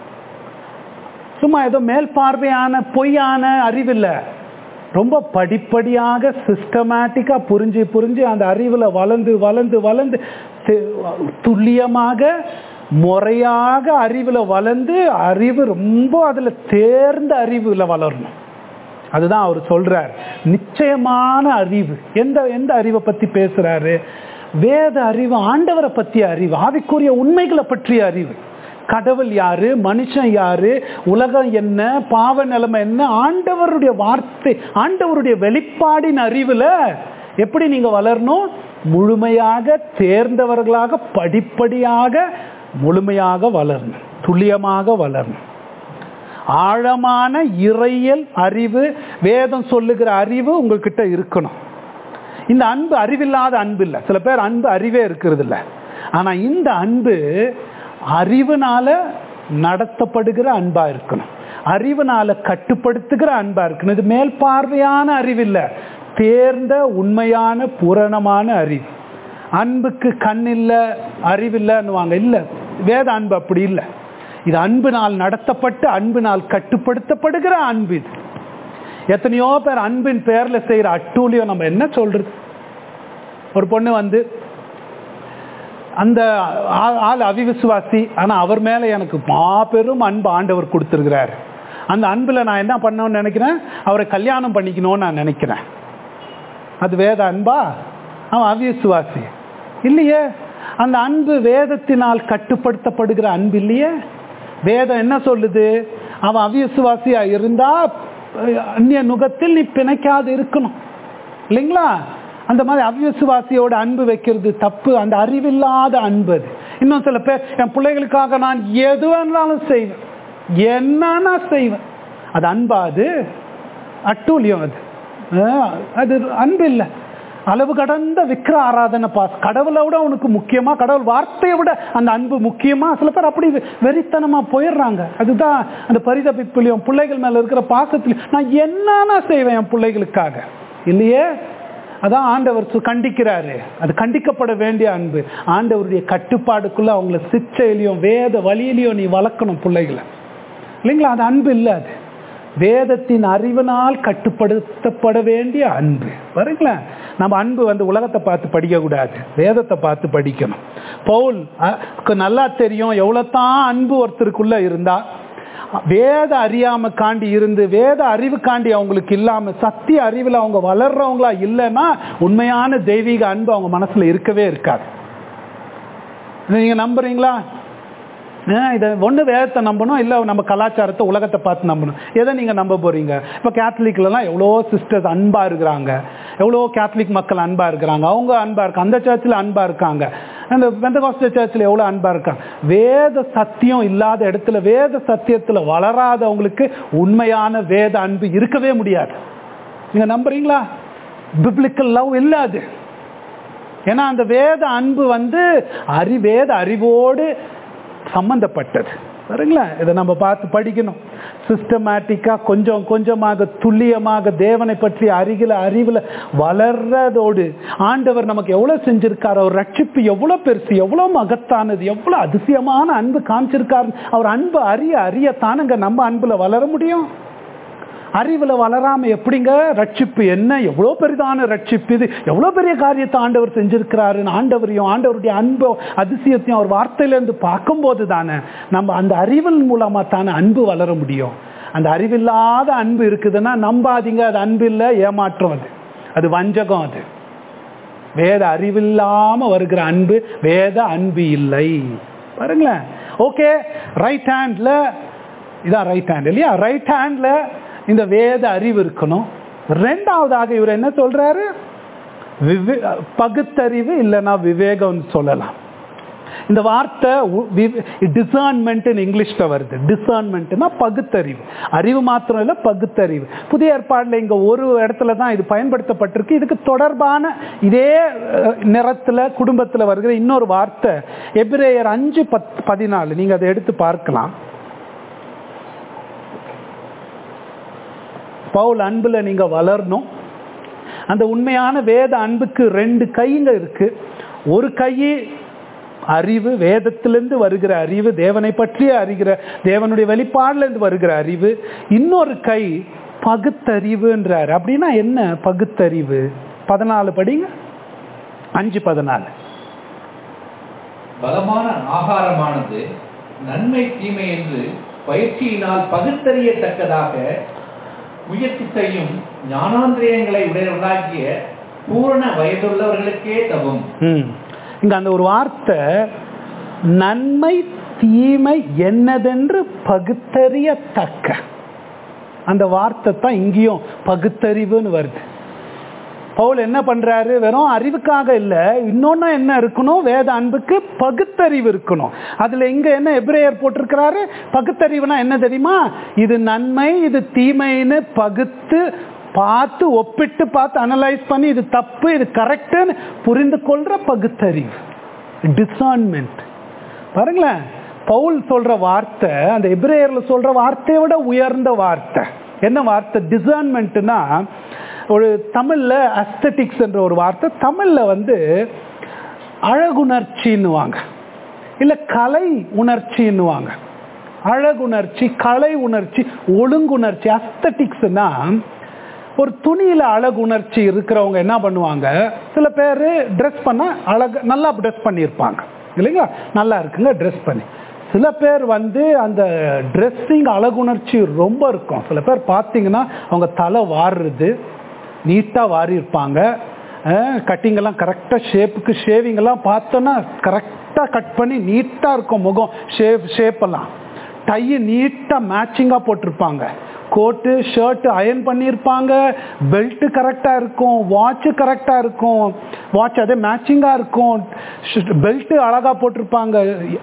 சும்மா ஏதோ மேல் பார்வையான பொய்யான அறிவில்லை ரொம்ப படிப்படியாக சிஸ்டமேட்டிக்கா புரிஞ்சு புரிஞ்சு அந்த அறிவுல வளர்ந்து வளர்ந்து வளர்ந்து துல்லியமாக முறையாக அறிவுல வளர்ந்து அறிவு ரொம்ப அதுல தேர்ந்த அறிவுல வளரணும் அதுதான் அவர் சொல்றார் நிச்சயமான அறிவு எந்த எந்த அறிவை பத்தி பேசுறாரு வேத அறிவு ஆண்டவரை பற்றிய அறிவு ஆவிக்குரிய உண்மைகளை பற்றிய அறிவு கடவுள் யாரு மனுஷன் யாரு உலகம் என்ன பாவ நிலைமை என்ன ஆண்டவருடைய வார்த்தை ஆண்டவருடைய வெளிப்பாடின் அறிவுல எப்படி நீங்க வளரணும் முழுமையாக தேர்ந்தவர்களாக படிப்படியாக முழுமையாக வளரணும் துல்லியமாக வளரணும் ஆழமான இறையல் அறிவு வேதம் சொல்லுகிற அறிவு உங்ககிட்ட இருக்கணும் இந்த அன்பு அறிவில்லாத அன்பு இல்லை சில பேர் அன்பு அறிவே இருக்கிறது இல்லை ஆனா இந்த அன்பு அறிவுனால நடத்தப்படுகிற அன்பா இருக்கணும் அறிவுனால கட்டுப்படுத்துகிற அன்பா இருக்கணும் இது மேல் பார்வையான அறிவு இல்லை தேர்ந்த உண்மையான பூரணமான அறிவு அன்புக்கு கண் இல்லை அறிவில்லைன்னுவாங்க இல்லை வேத அன்பு அப்படி இல்லை இது அன்பினால் நடத்தப்பட்டு அன்பினால் கட்டுப்படுத்தப்படுகிற அன்பு இது எத்தனையோ பேர் அன்பின் பேர்ல செய்யற அட்டூழியம் நம்ம என்ன சொல்றது ஒரு பொண்ணு வந்து அந்த ஆள் அவிவிசுவாசி ஆனா அவர் மேல எனக்கு மாபெரும் அன்பு ஆண்டவர் கொடுத்துருக்கிறார் அந்த அன்புல நான் என்ன பண்ணணும்னு நினைக்கிறேன் அவரை கல்யாணம் பண்ணிக்கணும்னு நான் நினைக்கிறேன் அது வேத அன்பா அவன் அவிசுவாசி இல்லையே அந்த அன்பு வேதத்தினால் கட்டுப்படுத்தப்படுகிற அன்பு இல்லையே வேதம் என்ன சொல்லுது அவன் அவிசுவாசியா இருந்தா அந்நிய நுகத்தில் நீ பிணைக்காது இருக்கணும் இல்லைங்களா அந்த மாதிரி அவிசுவாசியோட அன்பு வைக்கிறது தப்பு அந்த அறிவில்லாத அன்பு அது இன்னும் சில பேர் என் பிள்ளைகளுக்காக நான் எது வேணாலும் செய்வேன் என்னன்னா செய்வேன் அது அன்பா அது அட்டூழியம் அது அது அன்பு இல்லை அளவு கடந்த விக்கிர ஆராதனை பாஸ் கடவுளை விட உனக்கு முக்கியமா கடவுள் வார்த்தையை விட அந்த அன்பு முக்கியமா சில பேர் அப்படி வெறித்தனமா போயிடுறாங்க அதுதான் அந்த பரிதபிப்புலையும் பிள்ளைகள் மேல இருக்கிற பாசத்திலையும் நான் என்னன்னா செய்வேன் என் பிள்ளைகளுக்காக இல்லையே அதான் ஆண்டவர் கண்டிக்கிறாரு அது கண்டிக்கப்பட வேண்டிய அன்பு ஆண்டவருடைய கட்டுப்பாடுக்குள்ள அவங்கள சிச்சையிலையும் வேத வழியிலையும் நீ வளர்க்கணும் பிள்ளைகளை இல்லைங்களா அது அன்பு இல்லை அது வேதத்தின் அறிவினால் கட்டுப்படுத்தப்பட வேண்டிய அன்பு பாருங்களேன் நம்ம அன்பு வந்து உலகத்தை பார்த்து படிக்கக்கூடாது வேதத்தை பார்த்து படிக்கணும் பவுல் நல்லா தெரியும் எவ்வளோத்தான் அன்பு ஒருத்தருக்குள்ள இருந்தா வேத அறியாம காண்டி இருந்து வேத அறிவு காண்டி அவங்களுக்கு இல்லாம சத்திய அறிவில் அவங்க வளர்றவங்களா இல்லைன்னா உண்மையான தெய்வீக அன்பு அவங்க மனசுல இருக்கவே இருக்காது நீங்க நம்புறீங்களா இதை ஒன்று வேதத்தை நம்பணும் இல்லை நம்ம கலாச்சாரத்தை உலகத்தை பார்த்து நம்பணும் எதை நீங்கள் நம்ப போகிறீங்க இப்போ கேத்தலிக்லலாம் எவ்வளோ சிஸ்டர்ஸ் அன்பாக இருக்கிறாங்க எவ்வளோ கேத்தலிக் மக்கள் அன்பாக இருக்கிறாங்க அவங்க அன்பாக இருக்காங்க அந்த சர்ச்சில் அன்பாக இருக்காங்க அந்த வெந்தகாஸ்ட சர்ச்சில் எவ்வளோ அன்பாக இருக்காங்க வேத சத்தியம் இல்லாத இடத்துல வேத சத்தியத்தில் வளராதவங்களுக்கு உண்மையான வேத அன்பு இருக்கவே முடியாது நீங்கள் நம்புறீங்களா பிப்ளிக்கல் லவ் இல்லை அது ஏன்னா அந்த வேத அன்பு வந்து அறி வேத அறிவோடு சம்பந்தப்பட்டது சரிங்களா இதை நம்ம பார்த்து படிக்கணும் சிஸ்டமேட்டிக்காக கொஞ்சம் கொஞ்சமாக துல்லியமாக தேவனை பற்றி அருகில் அறிவில் வளர்றதோடு ஆண்டவர் நமக்கு எவ்வளோ செஞ்சிருக்கார் அவர் ரட்சிப்பு எவ்வளோ பெருசு எவ்வளோ மகத்தானது எவ்வளோ அதிசயமான அன்பு காமிச்சிருக்காரு அவர் அன்பு அறிய அறிய தானுங்க நம்ம அன்பில் வளர முடியும் அறிவில் வளராம எப்படிங்க ரட்சிப்பு என்ன எவ்வளோ பெரிதான ரட்சிப்பு இது எவ்வளோ பெரிய காரியத்தை ஆண்டவர் செஞ்சிருக்கிறாருன்னு ஆண்டவரையும் ஆண்டவருடைய அன்போ அதிசயத்தையும் அவர் வார்த்தையிலேருந்து பார்க்கும்போது தானே நம்ம அந்த அறிவின் மூலமாக தானே அன்பு வளர முடியும் அந்த அறிவில்லாத அன்பு இருக்குதுன்னா நம்பாதீங்க அது அன்பு இல்லை ஏமாற்றம் அது அது வஞ்சகம் அது வேத அறிவில்லாம வருகிற அன்பு வேத அன்பு இல்லை பாருங்களேன் ஓகே ரைட் ஹேண்ட்ல இதான் ரைட் ஹேண்ட் இல்லையா ரைட் ஹேண்ட்ல இந்த வேத அறிவு இருக்கணும் ரெண்டாவதாக இவர் என்ன சொல்றாரு விவே பகுத்தறிவு இல்லைன்னா விவேகம்னு சொல்லலாம் இந்த வார்த்தை டிசர்ன்மெண்ட் இங்கிலீஷ்ல வருது டிசர்ன்மெண்ட்னா பகுத்தறிவு அறிவு மாத்திரம் இல்லை பகுத்தறிவு புதிய ஏற்பாடுல இங்க ஒரு இடத்துல தான் இது பயன்படுத்தப்பட்டிருக்கு இதுக்கு தொடர்பான இதே அஹ், நிறத்துல குடும்பத்துல வருகிற இன்னொரு வார்த்தை எபிரேயர் அஞ்சு பத் பதினாலு நீங்க அதை எடுத்து பார்க்கலாம் பவுல் அன்புல நீங்க வளரணும் அந்த உண்மையான வேத அன்புக்கு ரெண்டு கைங்க இருக்கு ஒரு கை அறிவு வேதத்திலிருந்து வருகிற அறிவு தேவனை பற்றிய அறிகிற தேவனுடைய வெளிப்பாடுல இருந்து வருகிற அறிவு இன்னொரு கை பகுத்தறிவுன்றாரு அப்படின்னா என்ன பகுத்தறிவு பதினாலு படிங்க அஞ்சு பதினாலு பலமான ஆகாரமானது நன்மை தீமை என்று பயிற்சியினால் பகுத்தறியத்தக்கதாக முயற்சி செய்யும் ஞானாந்திரியங்களை உடையவர்களாகிய பூரண வயதுள்ளவர்களுக்கே தகும் ம். இங்க அந்த ஒரு வார்த்தை நன்மை தீமை என்னதென்று பகுத்தறியத்தக்க அந்த வார்த்தை தான் இங்கேயும் பகுத்தறிவுன்னு வருது பவுல் என்ன பண்றாரு வெறும் அறிவுக்காக இல்ல இன்னொன்னு என்ன இருக்கணும் வேத அன்புக்கு பகுத்தறிவு இருக்கணும் அதுல இங்க என்ன எபிரேயர் போட்டிருக்கிறாரு பகுத்தறிவுனா என்ன தெரியுமா இது நன்மை இது தீமைன்னு பகுத்து பார்த்து ஒப்பிட்டு பார்த்து அனலைஸ் பண்ணி இது தப்பு இது கரெக்டுன்னு புரிந்து கொள்ற பகுத்தறிவு டிசான்மெண்ட் பாருங்களேன் பவுல் சொல்ற வார்த்தை அந்த எபிரேயர்ல சொல்ற வார்த்தையை விட உயர்ந்த வார்த்தை என்ன வார்த்தை டிசர்ன்மெண்ட்னா ஒரு தமிழ்ல அஸ்தட்டிக்ஸ் என்ற ஒரு வார்த்தை தமிழ்ல வந்து அழகுணர்ச்சின்னுவாங்க இல்ல கலை உணர்ச்சின்னுவாங்க அழகுணர்ச்சி கலை உணர்ச்சி ஒழுங்குணர்ச்சி அஸ்தட்டிக்ஸ்னா ஒரு துணியில அழகுணர்ச்சி இருக்கிறவங்க என்ன பண்ணுவாங்க சில பேர் ட்ரெஸ் பண்ண அழகு நல்லா ட்ரெஸ் பண்ணியிருப்பாங்க இல்லைங்களா நல்லா இருக்குங்க ட்ரெஸ் பண்ணி சில பேர் வந்து அந்த ட்ரெஸ்ஸிங் அழகுணர்ச்சி ரொம்ப இருக்கும் சில பேர் பார்த்தீங்கன்னா அவங்க தலை வாடுறது நீட்டாக வாரி இருப்பாங்க கட்டிங்கெல்லாம் கரெக்டாக ஷேப்புக்கு ஷேவிங்கெல்லாம் பார்த்தோன்னா கரெக்டாக கட் பண்ணி நீட்டாக இருக்கும் முகம் ஷேப் ஷேப்பெல்லாம் டையை நீட்டாக மேட்சிங்காக போட்டிருப்பாங்க கோட்டு ஷர்ட்டு அயன் பண்ணியிருப்பாங்க பெல்ட்டு கரெக்டாக இருக்கும் வாட்சு கரெக்டாக இருக்கும் வாட்ச் அதே மேட்சிங்காக இருக்கும் பெல்ட்டு அழகாக போட்டிருப்பாங்க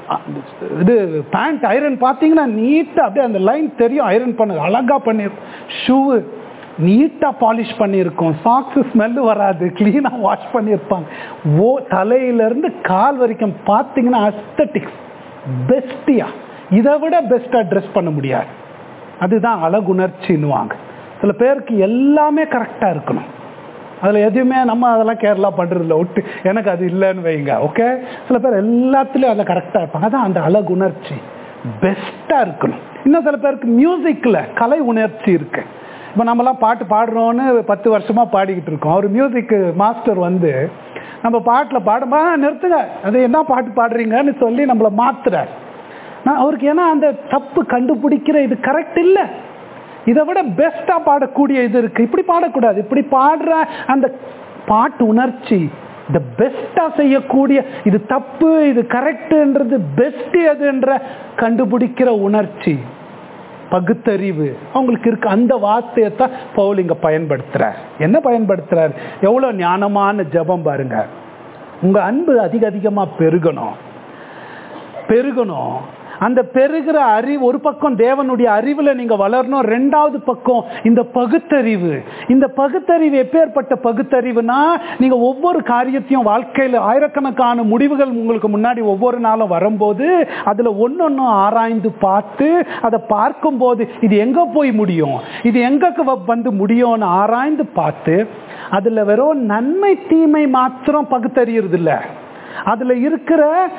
இது பேண்ட் ஐரன் பார்த்தீங்கன்னா நீட்டாக அப்படியே அந்த லைன் தெரியும் ஐரன் பண்ண அழகாக பண்ணியிருக்கும் ஷூவு நீட்டாக பாலிஷ் பண்ணியிருக்கோம் சாக்ஸு ஸ்மெல்லு வராது க்ளீனாக வாஷ் பண்ணியிருப்பாங்க ஓ தலையிலேருந்து கால் வரைக்கும் பார்த்தீங்கன்னா அஸ்தட்டிக்ஸ் பெஸ்டியா இதை விட பெஸ்ட்டாக ட்ரெஸ் பண்ண முடியாது அதுதான் அழகுணர்ச்சின்னுவாங்க சில பேருக்கு எல்லாமே கரெக்டாக இருக்கணும் அதில் எதுவுமே நம்ம அதெல்லாம் கேரளா பண்ணுறதில்ல விட்டு எனக்கு அது இல்லைன்னு வைங்க ஓகே சில பேர் எல்லாத்துலேயும் அதில் கரெக்டாக இருப்பாங்க அதான் அந்த அழகுணர்ச்சி பெஸ்ட்டாக இருக்கணும் இன்னும் சில பேருக்கு மியூசிக்கில் கலை உணர்ச்சி இருக்கு இப்போ நம்மலாம் பாட்டு பாடுறோன்னு பத்து வருஷமாக பாடிக்கிட்டு இருக்கோம் அவர் மியூசிக் மாஸ்டர் வந்து நம்ம பாட்டில் பாடுமா நிறுத்துங்க அது என்ன பாட்டு பாடுறீங்கன்னு சொல்லி நம்மளை மாத்துறார் நான் அவருக்கு ஏன்னா அந்த தப்பு கண்டுபிடிக்கிற இது கரெக்ட் இல்லை இதை விட பெஸ்ட்டாக பாடக்கூடிய இது இருக்கு இப்படி பாடக்கூடாது இப்படி பாடுற அந்த பாட்டு உணர்ச்சி இந்த பெஸ்ட்டாக செய்யக்கூடிய இது தப்பு இது கரெக்டுன்றது பெஸ்ட் எதுன்ற கண்டுபிடிக்கிற உணர்ச்சி பகுத்தறிவு அவங்களுக்கு இருக்கு அந்த வார்த்தையை தான் பவுல் இங்க பயன்படுத்துறார் என்ன பயன்படுத்துறார் எவ்வளவு ஞானமான ஜபம் பாருங்க உங்க அன்பு அதிக அதிகமா பெருகணும் பெருகணும் அந்த பெருகிற அறிவு ஒரு பக்கம் தேவனுடைய அறிவுல நீங்க வளரணும் ரெண்டாவது பக்கம் இந்த பகுத்தறிவு இந்த பகுத்தறிவு எப்பேற்பட்ட பகுத்தறிவுனா நீங்க ஒவ்வொரு காரியத்தையும் வாழ்க்கையில ஆயிரக்கணக்கான முடிவுகள் உங்களுக்கு முன்னாடி ஒவ்வொரு நாளும் வரும்போது அதுல ஒன்னொன்னும் ஆராய்ந்து பார்த்து அதை பார்க்கும்போது இது எங்க போய் முடியும் இது எங்க வந்து முடியும்னு ஆராய்ந்து பார்த்து அதுல வெறும் நன்மை தீமை மாத்திரம் பகுத்தறியறது இல்ல அதுல இருக்கிற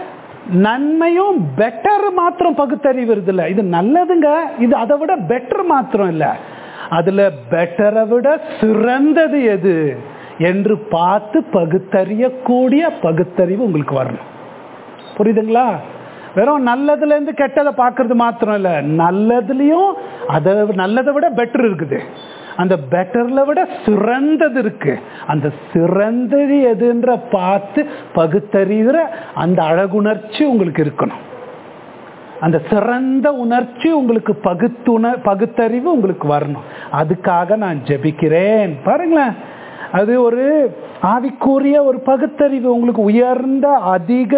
நன்மையும் பெட்டர் மாத்திரம் பகுத்தறிவது இல்லை இது நல்லதுங்க இது அதை விட பெட்டர் மாத்திரம் இல்லை அதுல பெட்டரை விட சிறந்தது எது என்று பார்த்து பகுத்தறியக்கூடிய பகுத்தறிவு உங்களுக்கு வரணும் புரியுதுங்களா வெறும் நல்லதுல இருந்து கெட்டதை பார்க்கறது மாத்திரம் இல்ல நல்லதுலயும் அதை நல்லதை விட பெட்டர் இருக்குது அந்த பெட்டர்ல விட சிறந்தது இருக்கு அந்த சிறந்தது எதுன்ற பார்த்து பகுத்தறிகிற அந்த அழகுணர்ச்சி உங்களுக்கு இருக்கணும் அந்த சிறந்த உணர்ச்சி உங்களுக்கு பகுத்துண பகுத்தறிவு உங்களுக்கு வரணும் அதுக்காக நான் ஜெபிக்கிறேன் பாருங்களேன் அது ஒரு ஆவிக்குரிய ஒரு பகுத்தறிவு உங்களுக்கு உயர்ந்த அதிக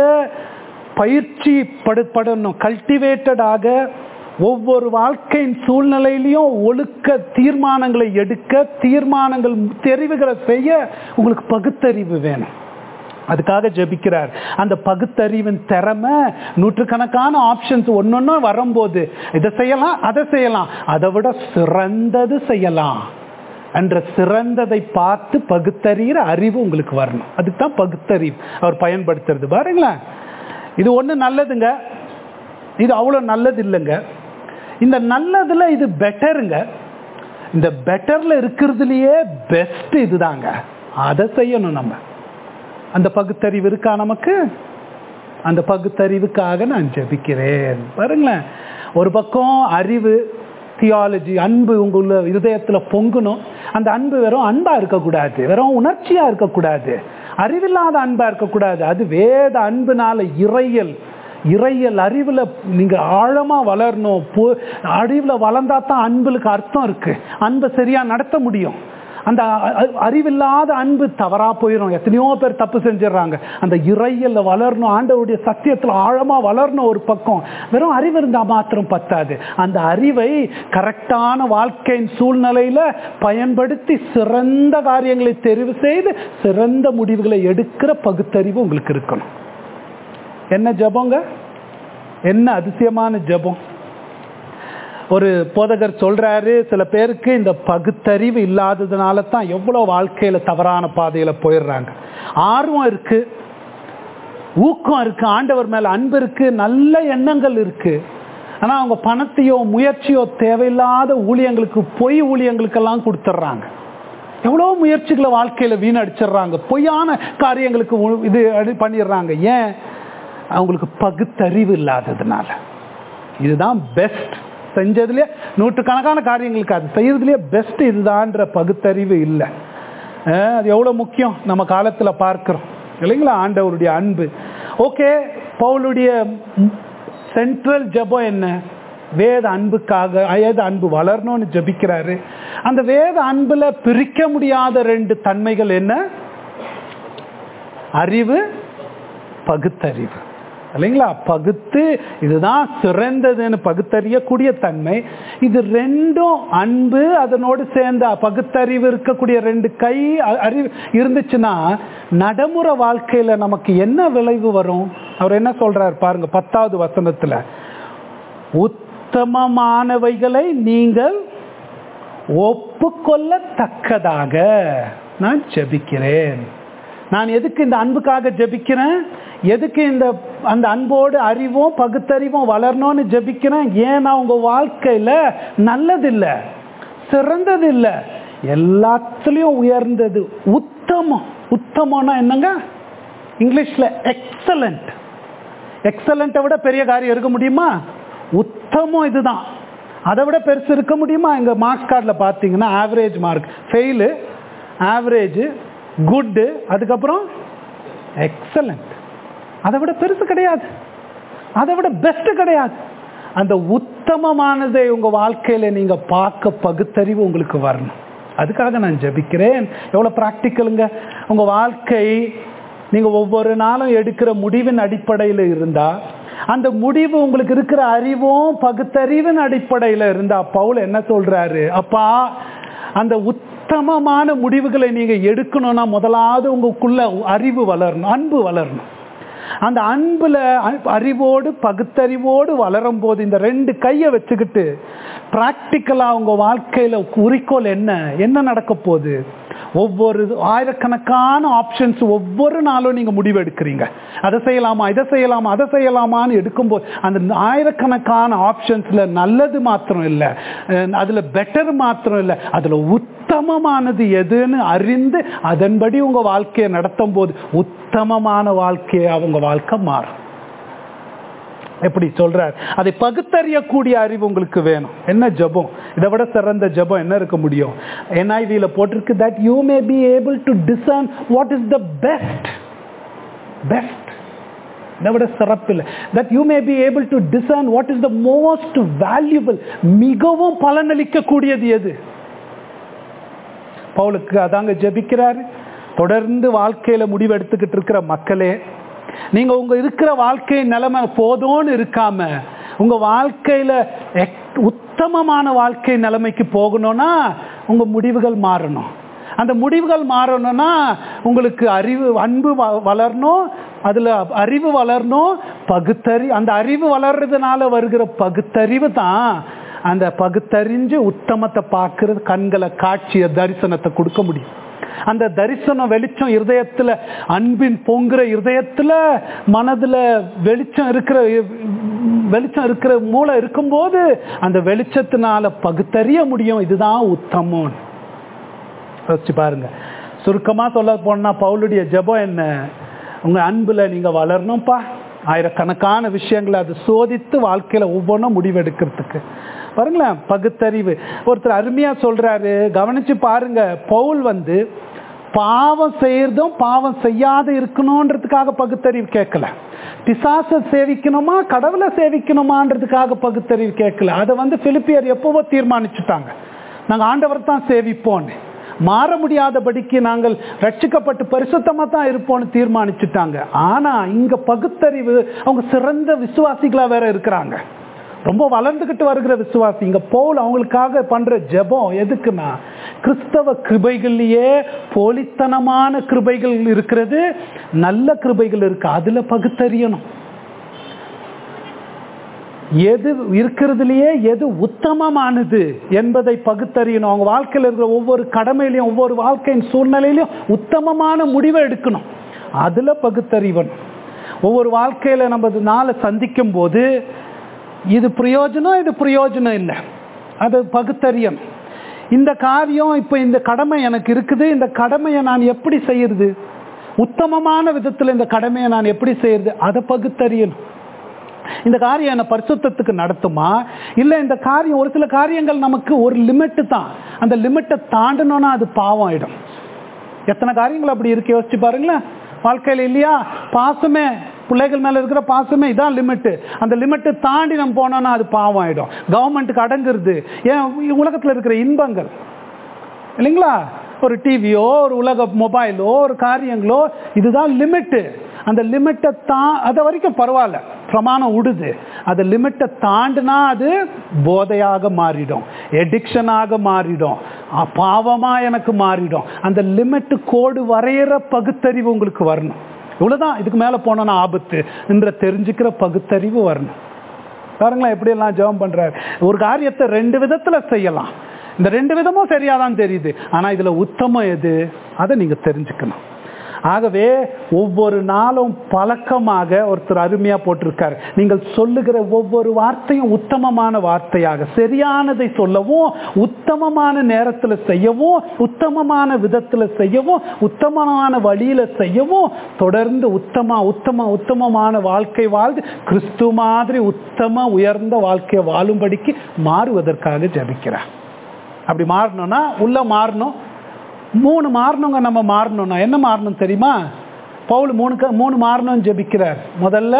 பயிற்சி படணும் கல்டிவேட்டடாக ஒவ்வொரு வாழ்க்கையின் சூழ்நிலையிலையும் ஒழுக்க தீர்மானங்களை எடுக்க தீர்மானங்கள் தெரிவுகளை செய்ய உங்களுக்கு பகுத்தறிவு வேணும் அதுக்காக ஜெபிக்கிறார் அந்த பகுத்தறிவின் திறமை நூற்றுக்கணக்கான ஆப்ஷன்ஸ் ஒன்னொன்னும் வரும்போது இதை செய்யலாம் அதை செய்யலாம் அதை விட சிறந்தது செய்யலாம் என்ற சிறந்ததை பார்த்து பகுத்தறிகிற அறிவு உங்களுக்கு வரணும் அதுக்கு தான் பகுத்தறிவு அவர் பயன்படுத்துறது பாருங்களேன் இது ஒன்று நல்லதுங்க இது அவ்வளோ நல்லது இல்லைங்க இந்த நல்லதுல இது பெட்டருங்க இந்த பெட்டர்ல இருக்கிறதுலயே பெஸ்ட் இதுதாங்க அதை செய்யணும் நம்ம அந்த பகுத்தறிவு இருக்கா நமக்கு அந்த பகுத்தறிவுக்காக நான் ஜெபிக்கிறேன் பாருங்களேன் ஒரு பக்கம் அறிவு தியாலஜி அன்பு உங்களுள்ள இருதயத்துல பொங்கணும் அந்த அன்பு வெறும் அன்பா இருக்கக்கூடாது வெறும் உணர்ச்சியா இருக்கக்கூடாது அறிவில்லாத அன்பா இருக்கக்கூடாது அது வேத அன்புனால இறையல் இறையல் அறிவில் நீங்கள் ஆழமாக வளரணும் அறிவில் வளர்ந்தா தான் அன்புக்கு அர்த்தம் இருக்கு அன்பை சரியாக நடத்த முடியும் அந்த அறிவில்லாத அன்பு தவறா போயிடும் எத்தனையோ பேர் தப்பு செஞ்சிடறாங்க அந்த இறையல்ல வளரணும் ஆண்டவருடைய சத்தியத்தில் ஆழமா வளரணும் ஒரு பக்கம் வெறும் அறிவு இருந்தா மாத்திரம் பத்தாது அந்த அறிவை கரெக்டான வாழ்க்கையின் சூழ்நிலையில பயன்படுத்தி சிறந்த காரியங்களை தெரிவு செய்து சிறந்த முடிவுகளை எடுக்கிற பகுத்தறிவு உங்களுக்கு இருக்கணும் என்ன ஜபங்க என்ன அதிசயமான ஜபம் ஒரு போதகர் சொல்றாரு சில பேருக்கு இந்த பகுத்தறிவு இல்லாததுனால தான் எவ்வளோ வாழ்க்கையில தவறான பாதையில போயிடுறாங்க ஆர்வம் இருக்கு ஊக்கம் இருக்கு ஆண்டவர் மேல அன்பு இருக்கு நல்ல எண்ணங்கள் இருக்கு ஆனா அவங்க பணத்தையோ முயற்சியோ தேவையில்லாத ஊழியங்களுக்கு பொய் ஊழியங்களுக்கெல்லாம் கொடுத்துட்றாங்க எவ்வளோ முயற்சிகளை வாழ்க்கையில வீணடிச்சிடுறாங்க பொய்யான காரியங்களுக்கு இது பண்ணிடுறாங்க ஏன் அவங்களுக்கு பகுத்தறிவு இல்லாததுனால இதுதான் பெஸ்ட் செஞ்சதுலேயே நூற்றுக்கணக்கான காரியங்களுக்கு அது செய்யறதுலேயே பெஸ்ட் இதுதான்ற பகுத்தறிவு இல்லை அது எவ்வளோ முக்கியம் நம்ம காலத்தில் பார்க்குறோம் இல்லைங்களா ஆண்டவருடைய அன்பு ஓகே பவுலுடைய சென்ட்ரல் ஜபம் என்ன வேத அன்புக்காக வேத அன்பு வளரணும்னு ஜபிக்கிறாரு அந்த வேத அன்புல பிரிக்க முடியாத ரெண்டு தன்மைகள் என்ன அறிவு பகுத்தறிவு இல்லைங்களா பகுத்து இதுதான் சிறந்ததுன்னு பகுத்தறியக்கூடிய தன்மை இது ரெண்டும் அன்பு அதனோடு சேர்ந்த பகுத்தறிவு இருக்கக்கூடிய ரெண்டு கை அறிவு இருந்துச்சுன்னா நடைமுறை வாழ்க்கையில நமக்கு என்ன விளைவு வரும் அவர் என்ன சொல்றாரு பாருங்க பத்தாவது வசனத்துல உத்தமமானவைகளை நீங்கள் ஒப்புக்கொள்ளத்தக்கதாக நான் ஜெபிக்கிறேன் நான் எதுக்கு இந்த அன்புக்காக ஜெபிக்கிறேன் எதுக்கு இந்த அந்த அன்போடு அறிவும் பகுத்தறிவும் வளரணும்னு ஜெபிக்கிறேன் ஏன்னா உங்க வாழ்க்கையில நல்லது இல்லை சிறந்தது இல்லை எல்லாத்துலேயும் உயர்ந்தது உத்தமம் உத்தமம்னா என்னங்க இங்கிலீஷ்ல எக்ஸலண்ட் எக்ஸலண்ட்டை விட பெரிய காரியம் இருக்க முடியுமா உத்தமம் இதுதான் அதை விட பெருசு இருக்க முடியுமா எங்க மார்க்ஸ் கார்டில் பார்த்தீங்கன்னா average mark fail average good அதுக்கப்புறம் எக்ஸலண்ட் அதை விட பெருசு கிடையாது அதை விட பெஸ்ட் கிடையாது அந்த உத்தமமானதை உங்க வாழ்க்கையில நீங்க பார்க்க பகுத்தறிவு உங்களுக்கு வரணும் அதுக்காக நான் ஜபிக்கிறேன் எவ்வளவு ப்ராக்டிக்கலுங்க உங்க வாழ்க்கை நீங்க ஒவ்வொரு நாளும் எடுக்கிற முடிவின் அடிப்படையில் இருந்தா அந்த முடிவு உங்களுக்கு இருக்கிற அறிவும் பகுத்தறிவின் அடிப்படையில் இருந்தா பவுல் என்ன சொல்றாரு அப்பா அந்த உத்தமமான முடிவுகளை நீங்க எடுக்கணும்னா முதலாவது உங்களுக்குள்ள அறிவு வளரணும் அன்பு வளரணும் அந்த அன்புல அ- அறிவோடு பகுத்தறிவோடு வளரும் போது இந்த ரெண்டு கையை வச்சுக்கிட்டு பிராக்டிக்கலா உங்க வாழ்க்கையில குறிக்கோள் என்ன என்ன நடக்க போகுது ஒவ்வொரு ஆயிரக்கணக்கான ஆப்ஷன்ஸ் ஒவ்வொரு நாளும் நீங்க முடிவு எடுக்கிறீங்க அதை செய்யலாமா இதை செய்யலாமா அதை செய்யலாமான்னு எடுக்கும்போது அந்த ஆயிரக்கணக்கான ஆப்ஷன்ஸ்ல நல்லது மாத்திரம் இல்லை அஹ் அதுல பெட்டர் மாத்திரம் இல்லை அதுல உத்தமமானது எதுன்னு அறிந்து அதன்படி உங்க வாழ்க்கையை நடத்தும் போது உத்தமமான வாழ்க்கையை அவங்க வாழ்க்கை மாறும் எப்படி சொல்றார் அதை பகுத்தறியக்கூடிய அறிவு உங்களுக்கு வேணும் என்ன ஜெபம் இதை விட சிறந்த ஜெபம் என்ன இருக்க முடியும் என்ஐவியில் போட்டிருக்கு that you may be able to discern what is the best best இதை விட சிறப்பு இல்லை that you may be able to discern what is the most valuable மிகவும் பலனளிக்கக்கூடியது எது பவுலுக்கு அதாங்க ஜெபிக்கிறாரு தொடர்ந்து வாழ்க்கையில முடிவு எடுத்துக்கிட்டு இருக்கிற மக்களே நீங்க உங்க இருக்கிற வாழ்க்கை நிலைமை போதும்னு இருக்காம உங்க வாழ்க்கையில எக்- உத்தமமான வாழ்க்கை நிலைமைக்கு போகணும்னா உங்க முடிவுகள் மாறணும் அந்த முடிவுகள் மாறணும்னா உங்களுக்கு அறிவு அன்பு வ- வளரணும் அதுல அறிவு வளரணும் பகுத்தறி அந்த அறிவு வளர்றதுனால வருகிற பகுத்தறிவு தான் அந்த பகுத்தறிஞ்சு உத்தமத்தை பார்க்கறது கண்களை காட்சிய தரிசனத்தை கொடுக்க முடியும் அந்த தரிசனம் வெளிச்சம் இருதயத்துல அன்பின் பொங்குற இருதயத்துல மனதுல வெளிச்சம் இருக்கிற வெளிச்சம் இருக்கிற மூளை இருக்கும்போது அந்த வெளிச்சத்தினால பகுத்தறிய முடியும் இதுதான் உத்தமம் யோசிச்சு பாருங்க சுருக்கமா சொல்ல போனா பவுலுடைய ஜெபம் என்ன உங்க அன்புல நீங்க வளரணும்ப்பா ஆயிரக்கணக்கான விஷயங்களை அது சோதித்து வாழ்க்கையில ஒவ்வொன்றும் முடிவெடுக்கிறதுக்கு பாருங்களேன் பகுத்தறிவு ஒருத்தர் அருமையா சொல்றாரு கவனிச்சு பாருங்க பவுல் வந்து பாவம் செய்யறதும் பாவம் செய்யாத இருக்கணும்ன்றதுக்காக பகுத்தறிவு கேட்கல பிசாச சேவிக்கணுமா கடவுளை சேவிக்கணுமான்றதுக்காக பகுத்தறிவு கேட்கல அதை வந்து பிலிப்பியர் எப்பவோ தீர்மானிச்சுட்டாங்க நாங்க ஆண்டவர் தான் சேவிப்போன்னு மாற முடியாதபடிக்கு நாங்கள் ரட்சிக்கப்பட்டு பரிசுத்தமா தான் இருப்போம்னு தீர்மானிச்சுட்டாங்க ஆனா இங்க பகுத்தறிவு அவங்க சிறந்த விசுவாசிகளா வேற இருக்கிறாங்க ரொம்ப வளர்ந்துகிட்டு வருகிற விசுவாசி இங்க பவுல் அவங்களுக்காக பண்ற ஜெபம் எதுக்குன்னா கிறிஸ்தவ கிருபைகள்லயே போலித்தனமான கிருபைகள் இருக்கிறது நல்ல கிருபைகள் இருக்கு அதுல பகுத்தறியணும் எது இருக்கிறதுலயே எது உத்தமமானது என்பதை பகுத்தறியணும் அவங்க வாழ்க்கையில் இருக்கிற ஒவ்வொரு கடமையிலையும் ஒவ்வொரு வாழ்க்கையின் சூழ்நிலையிலையும் உத்தமமான முடிவை எடுக்கணும் அதுல பகுத்தறிவணும் ஒவ்வொரு வாழ்க்கையில நம்ம நாளை சந்திக்கும் போது இது பிரயோஜனம் இது பிரயோஜனம் இல்லை அது பகுத்தறியணும் இந்த காரியம் இப்போ இந்த கடமை எனக்கு இருக்குது இந்த கடமையை நான் எப்படி செய்யறது உத்தமமான விதத்தில் இந்த கடமையை நான் எப்படி செய்யறது அதை பகுத்தறியணும் இந்த காரியம் என்ன பரிசுத்தத்துக்கு நடத்துமா இல்லை இந்த காரியம் ஒரு சில காரியங்கள் நமக்கு ஒரு லிமிட்டு தான் அந்த லிமிட்டை தாண்டணும்னா அது பாவம் ஆயிடும் எத்தனை காரியங்கள் அப்படி இருக்கு யோசிச்சு பாருங்களேன் வாழ்க்கையில் இல்லையா பாசமே பிள்ளைகள் மேல இருக்கிற பாசமே இதான் லிமிட்டு அந்த லிமிட்டை தாண்டி நம்ம போனோம்னா அது பாவம் ஆயிடும் கவர்மெண்ட்டுக்கு அடங்குறது ஏன் உலகத்தில் இருக்கிற இன்பங்கள் இல்லைங்களா ஒரு டிவியோ ஒரு உலக மொபைலோ ஒரு காரியங்களோ இதுதான் லிமிட்டு அந்த லிமிட்டை தா அதை வரைக்கும் பரவாயில்ல பிரமாணம் விடுது அந்த லிமிட்டை தாண்டினா அது போதையாக மாறிடும் எடிக்ஷனாக மாறிடும் அ, பாவமா எனக்கு மாறிடும் அந்த லிமிட்டு கோடு வரைகிற பகுத்தறிவு உங்களுக்கு வரணும் இவ்வளவுதான் இதுக்கு மேல போனோன்னா ஆபத்து என்ற தெரிஞ்சுக்கிற பகுத்தறிவு வரணும் பாருங்களேன் எப்படியெல்லாம் ஜெபம் பண்றாரு ஒரு காரியத்தை ரெண்டு விதத்துல செய்யலாம் இந்த ரெண்டு விதமும் சரியாதான் தெரியுது ஆனா இதுல உத்தமம் எது அதை நீங்க தெரிஞ்சுக்கணும் ஆகவே ஒவ்வொரு நாளும் பழக்கமாக ஒருத்தர் அருமையா போட்டிருக்காரு நீங்கள் சொல்லுகிற ஒவ்வொரு வார்த்தையும் உத்தமமான வார்த்தையாக சரியானதை சொல்லவும் உத்தமமான நேரத்துல செய்யவும் உத்தமமான விதத்துல செய்யவும் உத்தமமான வழியில செய்யவும் தொடர்ந்து உத்தமா உத்தம உத்தமமான வாழ்க்கை வாழ்ந்து கிறிஸ்து மாதிரி உத்தம உயர்ந்த வாழ்க்கையை வாழும்படிக்கு மாறுவதற்காக ஜபிக்கிறார் அப்படி மாறணும்னா உள்ள மாறணும் மூணு மாறணுங்க நம்ம மாறணும்னா என்ன மாறணும் தெரியுமா பவுல் மூணு க- மூணு மாறணும்னு ஜெபிக்கிறார் முதல்ல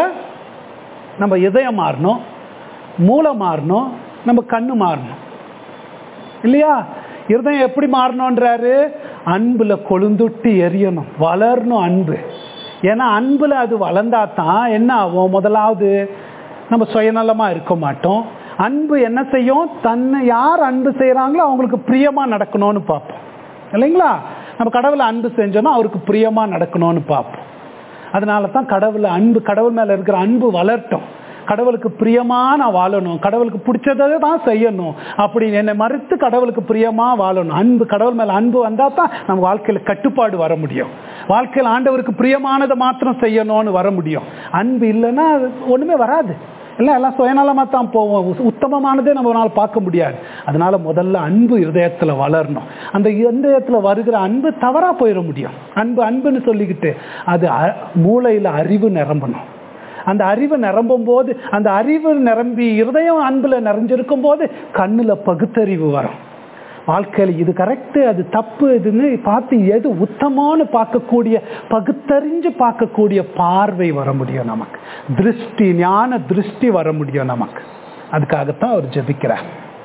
நம்ம இதயம் மாறணும் மூளை மாறணும் நம்ம கண்ணு மாறணும் இல்லையா இருதயம் எப்படி மாறணுன்றாரு அன்புல கொழுந்துட்டு எரியணும் வளரணும் அன்பு ஏன்னா அன்புல அது வளர்ந்தா தான் என்ன ஆகும் முதலாவது நம்ம சுயநலமாக இருக்க மாட்டோம் அன்பு என்ன செய்யும் தன்னை யார் அன்பு செய்கிறாங்களோ அவங்களுக்கு பிரியமாக நடக்கணும்னு பார்ப்போம் இல்லைங்களா நம்ம கடவுளை அன்பு செஞ்சோன்னா அவருக்கு பிரியமாக நடக்கணும்னு பார்ப்போம் அதனால தான் கடவுளை அன்பு கடவுள் மேலே இருக்கிற அன்பு வளரட்டும் கடவுளுக்கு பிரியமா நான் வாழணும் கடவுளுக்கு பிடிச்சதை தான் செய்யணும் அப்படி என்னை மறுத்து கடவுளுக்கு பிரியமா வாழணும் அன்பு கடவுள் மேல அன்பு வந்தா தான் நம்ம வாழ்க்கையில கட்டுப்பாடு வர முடியும் வாழ்க்கையில் ஆண்டவருக்கு பிரியமானதை மாத்திரம் செய்யணும்னு வர முடியும் அன்பு இல்லைன்னா அது ஒண்ணுமே வராது இல்லை எல்லாம் சுயநலமாக தான் போவோம் உ- உத்தமமானதே நம்மளால் பார்க்க முடியாது அதனால முதல்ல அன்பு இருதயத்தில் வளரணும் அந்த இருதயத்தில் வருகிற அன்பு தவறாக போயிட முடியும் அன்பு அன்புன்னு சொல்லிக்கிட்டு அது அ- மூளையில் அறிவு நிரம்பணும் அந்த அறிவு நிரம்பும் போது அந்த அறிவு நிரம்பி இருதயம் அன்புல நிறைஞ்சிருக்கும் போது கண்ணுல பகுத்தறிவு வரும் வாழ்க்கையில் இது கரெக்டு அது தப்பு இதுன்னு பார்த்து எது உத்தமம்னு பார்க்கக்கூடிய பகுத்தறிஞ்சு பார்க்கக்கூடிய பார்வை வர முடியும் நமக்கு திருஷ்டி ஞான திருஷ்டி வர முடியும் நமக்கு அதுக்காகத்தான் அவர் ஜெபிக்கிறார்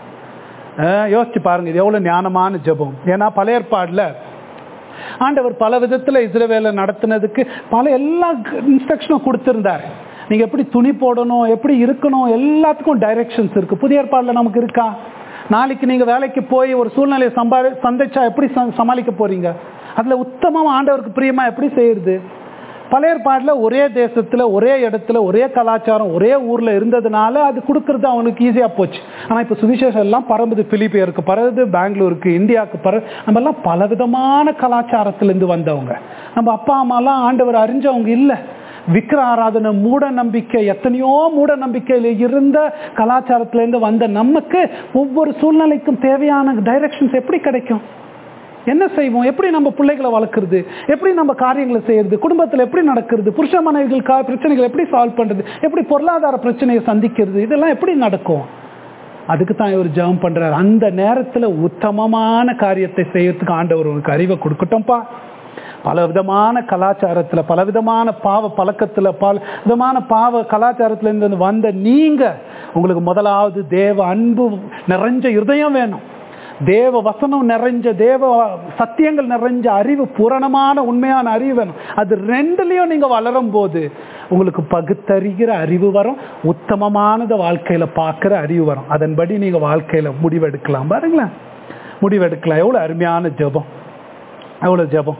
அஹ் யோசிச்சு பாருங்க இது எவ்வளவு ஞானமான ஜெபம் ஏன்னா பழைய ஏற்பாடுல ஆண்டவர் பல விதத்துல இஸ்ரவேலை நடத்துனதுக்கு பல எல்லா இன்ஸ்ட்ரக்ஷனும் கொடுத்திருந்தார் நீங்க எப்படி துணி போடணும் எப்படி இருக்கணும் எல்லாத்துக்கும் டைரக்ஷன்ஸ் இருக்கு புதிய ஏற்பாடுல நமக்கு இருக்கா நாளைக்கு நீங்க வேலைக்கு போய் ஒரு சூழ்நிலையை சம்பாதி சந்திச்சா எப்படி ச- சமாளிக்க போறீங்க அதுல உத்தமமா ஆண்டவருக்கு பிரியமா எப்படி செய்யறது பழைய ஏற்பாடுல ஒரே தேசத்துல ஒரே இடத்துல ஒரே கலாச்சாரம் ஒரே ஊர்ல இருந்ததுனால அது கொடுக்கறது அவங்களுக்கு ஈஸியா போச்சு ஆனா இப்ப சுவிசேஷம் எல்லாம் பரம்புது பிலிப்பியருக்கு பரவுது பெங்களூருக்கு இந்தியாவுக்கு பர நம்ம எல்லாம் பலவிதமான கலாச்சாரத்துல இருந்து வந்தவங்க நம்ம அப்பா அம்மாலாம் ஆண்டவர் அறிஞ்சவங்க இல்ல விக்கிர ஆராதனை மூட நம்பிக்கை எத்தனையோ மூட நம்பிக்கையில இருந்த கலாச்சாரத்துல இருந்து வந்த நமக்கு ஒவ்வொரு சூழ்நிலைக்கும் தேவையான டைரக்ஷன்ஸ் எப்படி கிடைக்கும் என்ன செய்வோம் எப்படி நம்ம பிள்ளைகளை வளர்க்குறது எப்படி நம்ம காரியங்களை செய்யறது குடும்பத்தில் எப்படி நடக்கிறது புருஷ மனைவிகள் கா பிரச்சனைகளை எப்படி சால்வ் பண்றது எப்படி பொருளாதார பிரச்சனையை சந்திக்கிறது இதெல்லாம் எப்படி நடக்கும் அதுக்கு தான் இவர் ஜெபம் பண்றாரு அந்த நேரத்துல உத்தமமான காரியத்தை செய்யறதுக்கு ஆண்டவர் உனக்கு அறிவை கொடுக்கட்டும்பா பல விதமான கலாச்சாரத்துல பல விதமான பாவ பழக்கத்துல பல விதமான பாவ கலாச்சாரத்துல இருந்து வந்த நீங்க உங்களுக்கு முதலாவது தேவ அன்பு நிறைஞ்ச இருதயம் வேணும் தேவ வசனம் நிறைஞ்ச தேவ சத்தியங்கள் நிறைஞ்ச அறிவு பூரணமான உண்மையான அறிவு வேணும் அது ரெண்டுலயும் நீங்க வளரும் போது உங்களுக்கு பகுத்தறிகிற அறிவு வரும் உத்தமமானத வாழ்க்கையில பார்க்கிற அறிவு வரும் அதன்படி நீங்க வாழ்க்கையில முடிவெடுக்கலாம் பாருங்களேன் முடிவெடுக்கலாம் எவ்வளவு அருமையான ஜெபம் எவ்வளவு ஜெபம்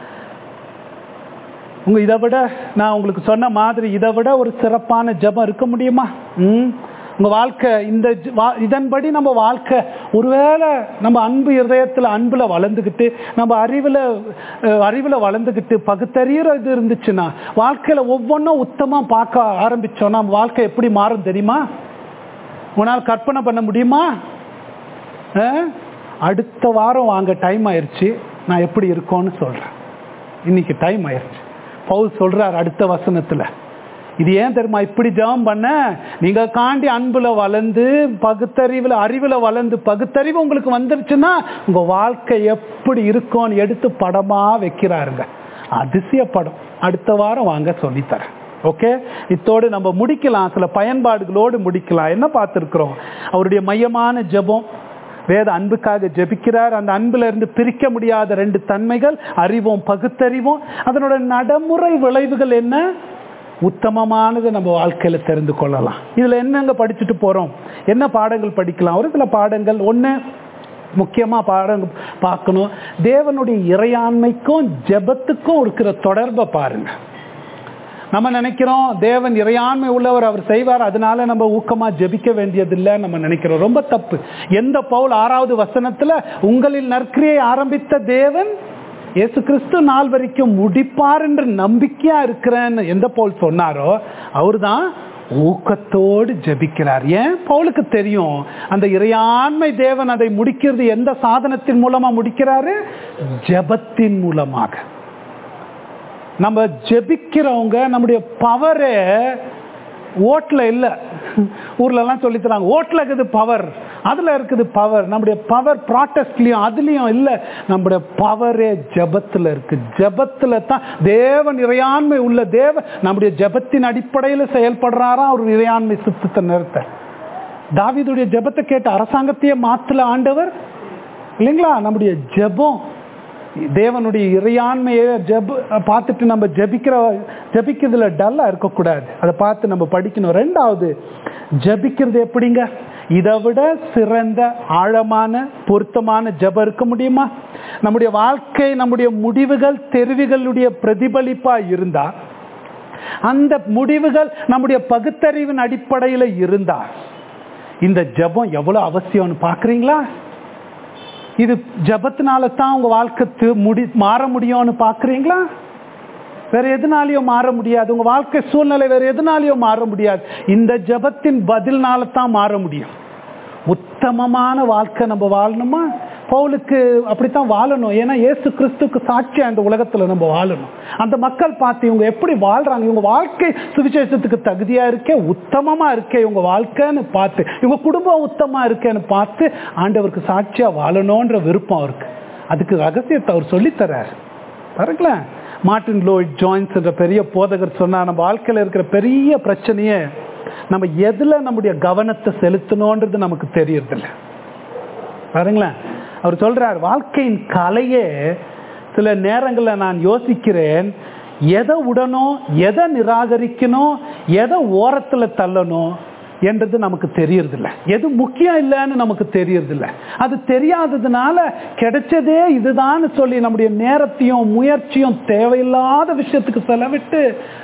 உங்க இதை விட நான் உங்களுக்கு சொன்ன மாதிரி இதை விட ஒரு சிறப்பான ஜெபம் இருக்க முடியுமா ம் உங்க வாழ்க்கை இந்த ஜ- வா- இதன்படி நம்ம வாழ்க்கை ஒருவேளை நம்ம அன்பு இருதயத்துல அன்புல வளர்ந்துக்கிட்டு நம்ம அறிவுல அஹ், அறிவுல வளர்ந்துக்கிட்டு பகுத்தறிகிற இது இருந்துச்சுன்னா வாழ்க்கையில ஒவ்வொன்றும் உத்தமா பார்க்க ஆரம்பிச்சோம்னா நம்ம வாழ்க்கை எப்படி மாறும் தெரியுமா உன்னால் கற்பனை பண்ண முடியுமா அஹ்? அடுத்த வாரம் வாங்க டைம் ஆயிருச்சு நான் எப்படி இருக்கோன்னு சொல்றேன் இன்னைக்கு டைம் ஆயிருச்சு பவுல் சொல்றார் அடுத்த வசனத்துல இது ஏன் தெரியுமா இப்படி ஜெபம் பண்ண நீங்க காண்டி அன்புல வளர்ந்து பகுத்தறிவுல அறிவுல வளர்ந்து பகுத்தறிவு உங்களுக்கு வந்துருச்சுன்னா உங்க வாழ்க்கை எப்படி இருக்கும்னு எடுத்து படமா வைக்கிறாருங்க அதிசய படம் அடுத்த வாரம் வாங்க சொல்லித்தரேன் ஓகே இத்தோடு நம்ம முடிக்கலாம் சில பயன்பாடுகளோடு முடிக்கலாம் என்ன பார்த்துருக்குறோம் அவருடைய மையமான ஜெபம் வேத அன்புக்காக ஜெபிக்கிறார் அந்த அன்புல இருந்து பிரிக்க முடியாத ரெண்டு தன்மைகள் அறிவும் பகுத்தறிவும் அதனோட நடைமுறை விளைவுகள் என்ன உத்தமமானது நம்ம வாழ்க்கையில தெரிந்து கொள்ளலாம் இதுல என்னங்க படிச்சுட்டு போறோம் என்ன பாடங்கள் படிக்கலாம் ஒரு சில பாடங்கள் ஒண்ணு முக்கியமா பாடம் பார்க்கணும் தேவனுடைய இறையாண்மைக்கும் ஜெபத்துக்கும் இருக்கிற தொடர்பை பாருங்க நம்ம நினைக்கிறோம் தேவன் இறையாண்மை உள்ளவர் அவர் செய்வார் அதனால நம்ம ஊக்கமா ஜெபிக்க வேண்டியதில்லை நம்ம நினைக்கிறோம் ரொம்ப தப்பு எந்த பவுல் ஆறாவது வசனத்துல உங்களில் நற்கிரியை ஆரம்பித்த தேவன் இயேசு கிறிஸ்து நாள் வரைக்கும் முடிப்பார் என்று நம்பிக்கையா இருக்கிறேன்னு எந்த பவுல் சொன்னாரோ அவர்தான் ஊக்கத்தோடு ஜெபிக்கிறார் ஏன் பவுலுக்கு தெரியும் அந்த இறையாண்மை தேவன் அதை முடிக்கிறது எந்த சாதனத்தின் மூலமா முடிக்கிறாரு ஜெபத்தின் மூலமாக நம்ம ஜெபிக்கிறவங்க நம்முடைய பவரே ஓட்டில் இல்லை ஊர்லலாம் சொல்லி தராங்க ஓட்டில் இருக்குது பவர் அதில் இருக்குது பவர் நம்முடைய பவர் ப்ராட்டஸ்ட்லையும் அதுலேயும் இல்லை நம்முடைய பவரே ஜெபத்தில் இருக்கு ஜெபத்தில் தான் தேவன் இறையாண்மை உள்ள தேவன் நம்முடைய ஜெபத்தின் அடிப்படையில் செயல்படுறாரா அவர் இறையாண்மை சுத்தத்தை நிறுத்த தாவீதுடைய ஜெபத்தை கேட்ட அரசாங்கத்தையே மாத்தல ஆண்டவர் இல்லைங்களா நம்முடைய ஜெபம் தேவனுடைய இறையாண்மையை ஜெப பார்த்துட்டு நம்ம ஜெபிக்கிற ஜெபிக்கிறதுல டல்லா இருக்கக்கூடாது அதை பார்த்து நம்ம படிக்கணும் ரெண்டாவது ஜெபிக்கிறது எப்படிங்க இதை விட சிறந்த ஆழமான பொருத்தமான ஜெபம் இருக்க முடியுமா நம்முடைய வாழ்க்கை நம்முடைய முடிவுகள் தெரிவுகளுடைய பிரதிபலிப்பா இருந்தா அந்த முடிவுகள் நம்முடைய பகுத்தறிவின் அடிப்படையில் இருந்தா இந்த ஜெபம் எவ்வளவு அவசியம்னு பாக்குறீங்களா இது ஜபத்தினால தான் உங்க வாழ்க்கை தி- முடி மாற முடியும்னு பாக்குறீங்களா வேற எதுனாலையும் மாற முடியாது உங்க வாழ்க்கை சூழ்நிலை வேற எதுனாலையும் மாற முடியாது இந்த ஜபத்தின் பதில்னால தான் மாற முடியும் உத்தமமான வாழ்க்கை நம்ம வாழணுமா பவுலுக்கு அப்படித்தான் வாழணும் ஏன்னா இயேசு கிறிஸ்துக்கு சாட்சியா இந்த உலகத்துல நம்ம வாழணும் அந்த மக்கள் பார்த்து இவங்க எப்படி வாழ்றாங்க இவங்க வாழ்க்கை சுவிசேஷத்துக்கு தகுதியா இருக்கே உத்தமமா இருக்கே இவங்க வாழ்க்கைன்னு பார்த்து இவங்க குடும்பம் உத்தமா இருக்கேன்னு பார்த்து ஆண்டவருக்கு சாட்சியா வாழணும்ன்ற விருப்பம் அவருக்கு அதுக்கு ரகசியத்தை அவர் சொல்லித் தர்றாரு பாருங்களேன் மார்ட்டின் லோயிட் ஜாயின்ஸ் என்ற பெரிய போதகர் சொன்னா நம்ம வாழ்க்கையில இருக்கிற பெரிய பிரச்சனையே நம்ம எதுல நம்முடைய கவனத்தை செலுத்தணும்ன்றது நமக்கு தெரியறதில்ல பாருங்களேன் அவர் சொல்றார் வாழ்க்கையின் கலையே சில நேரங்களில் நான் யோசிக்கிறேன் எதை விடணும் எதை நிராகரிக்கணும் எதை ஓரத்தில் தள்ளணும் என்றது நமக்கு தெரியறதில்ல எது முக்கியம் இல்லைன்னு நமக்கு தெரியறதில்ல அது தெரியாததுனால கிடைச்சதே இதுதான்னு சொல்லி நம்முடைய நேரத்தையும் முயற்சியும் தேவையில்லாத விஷயத்துக்கு செலவிட்டு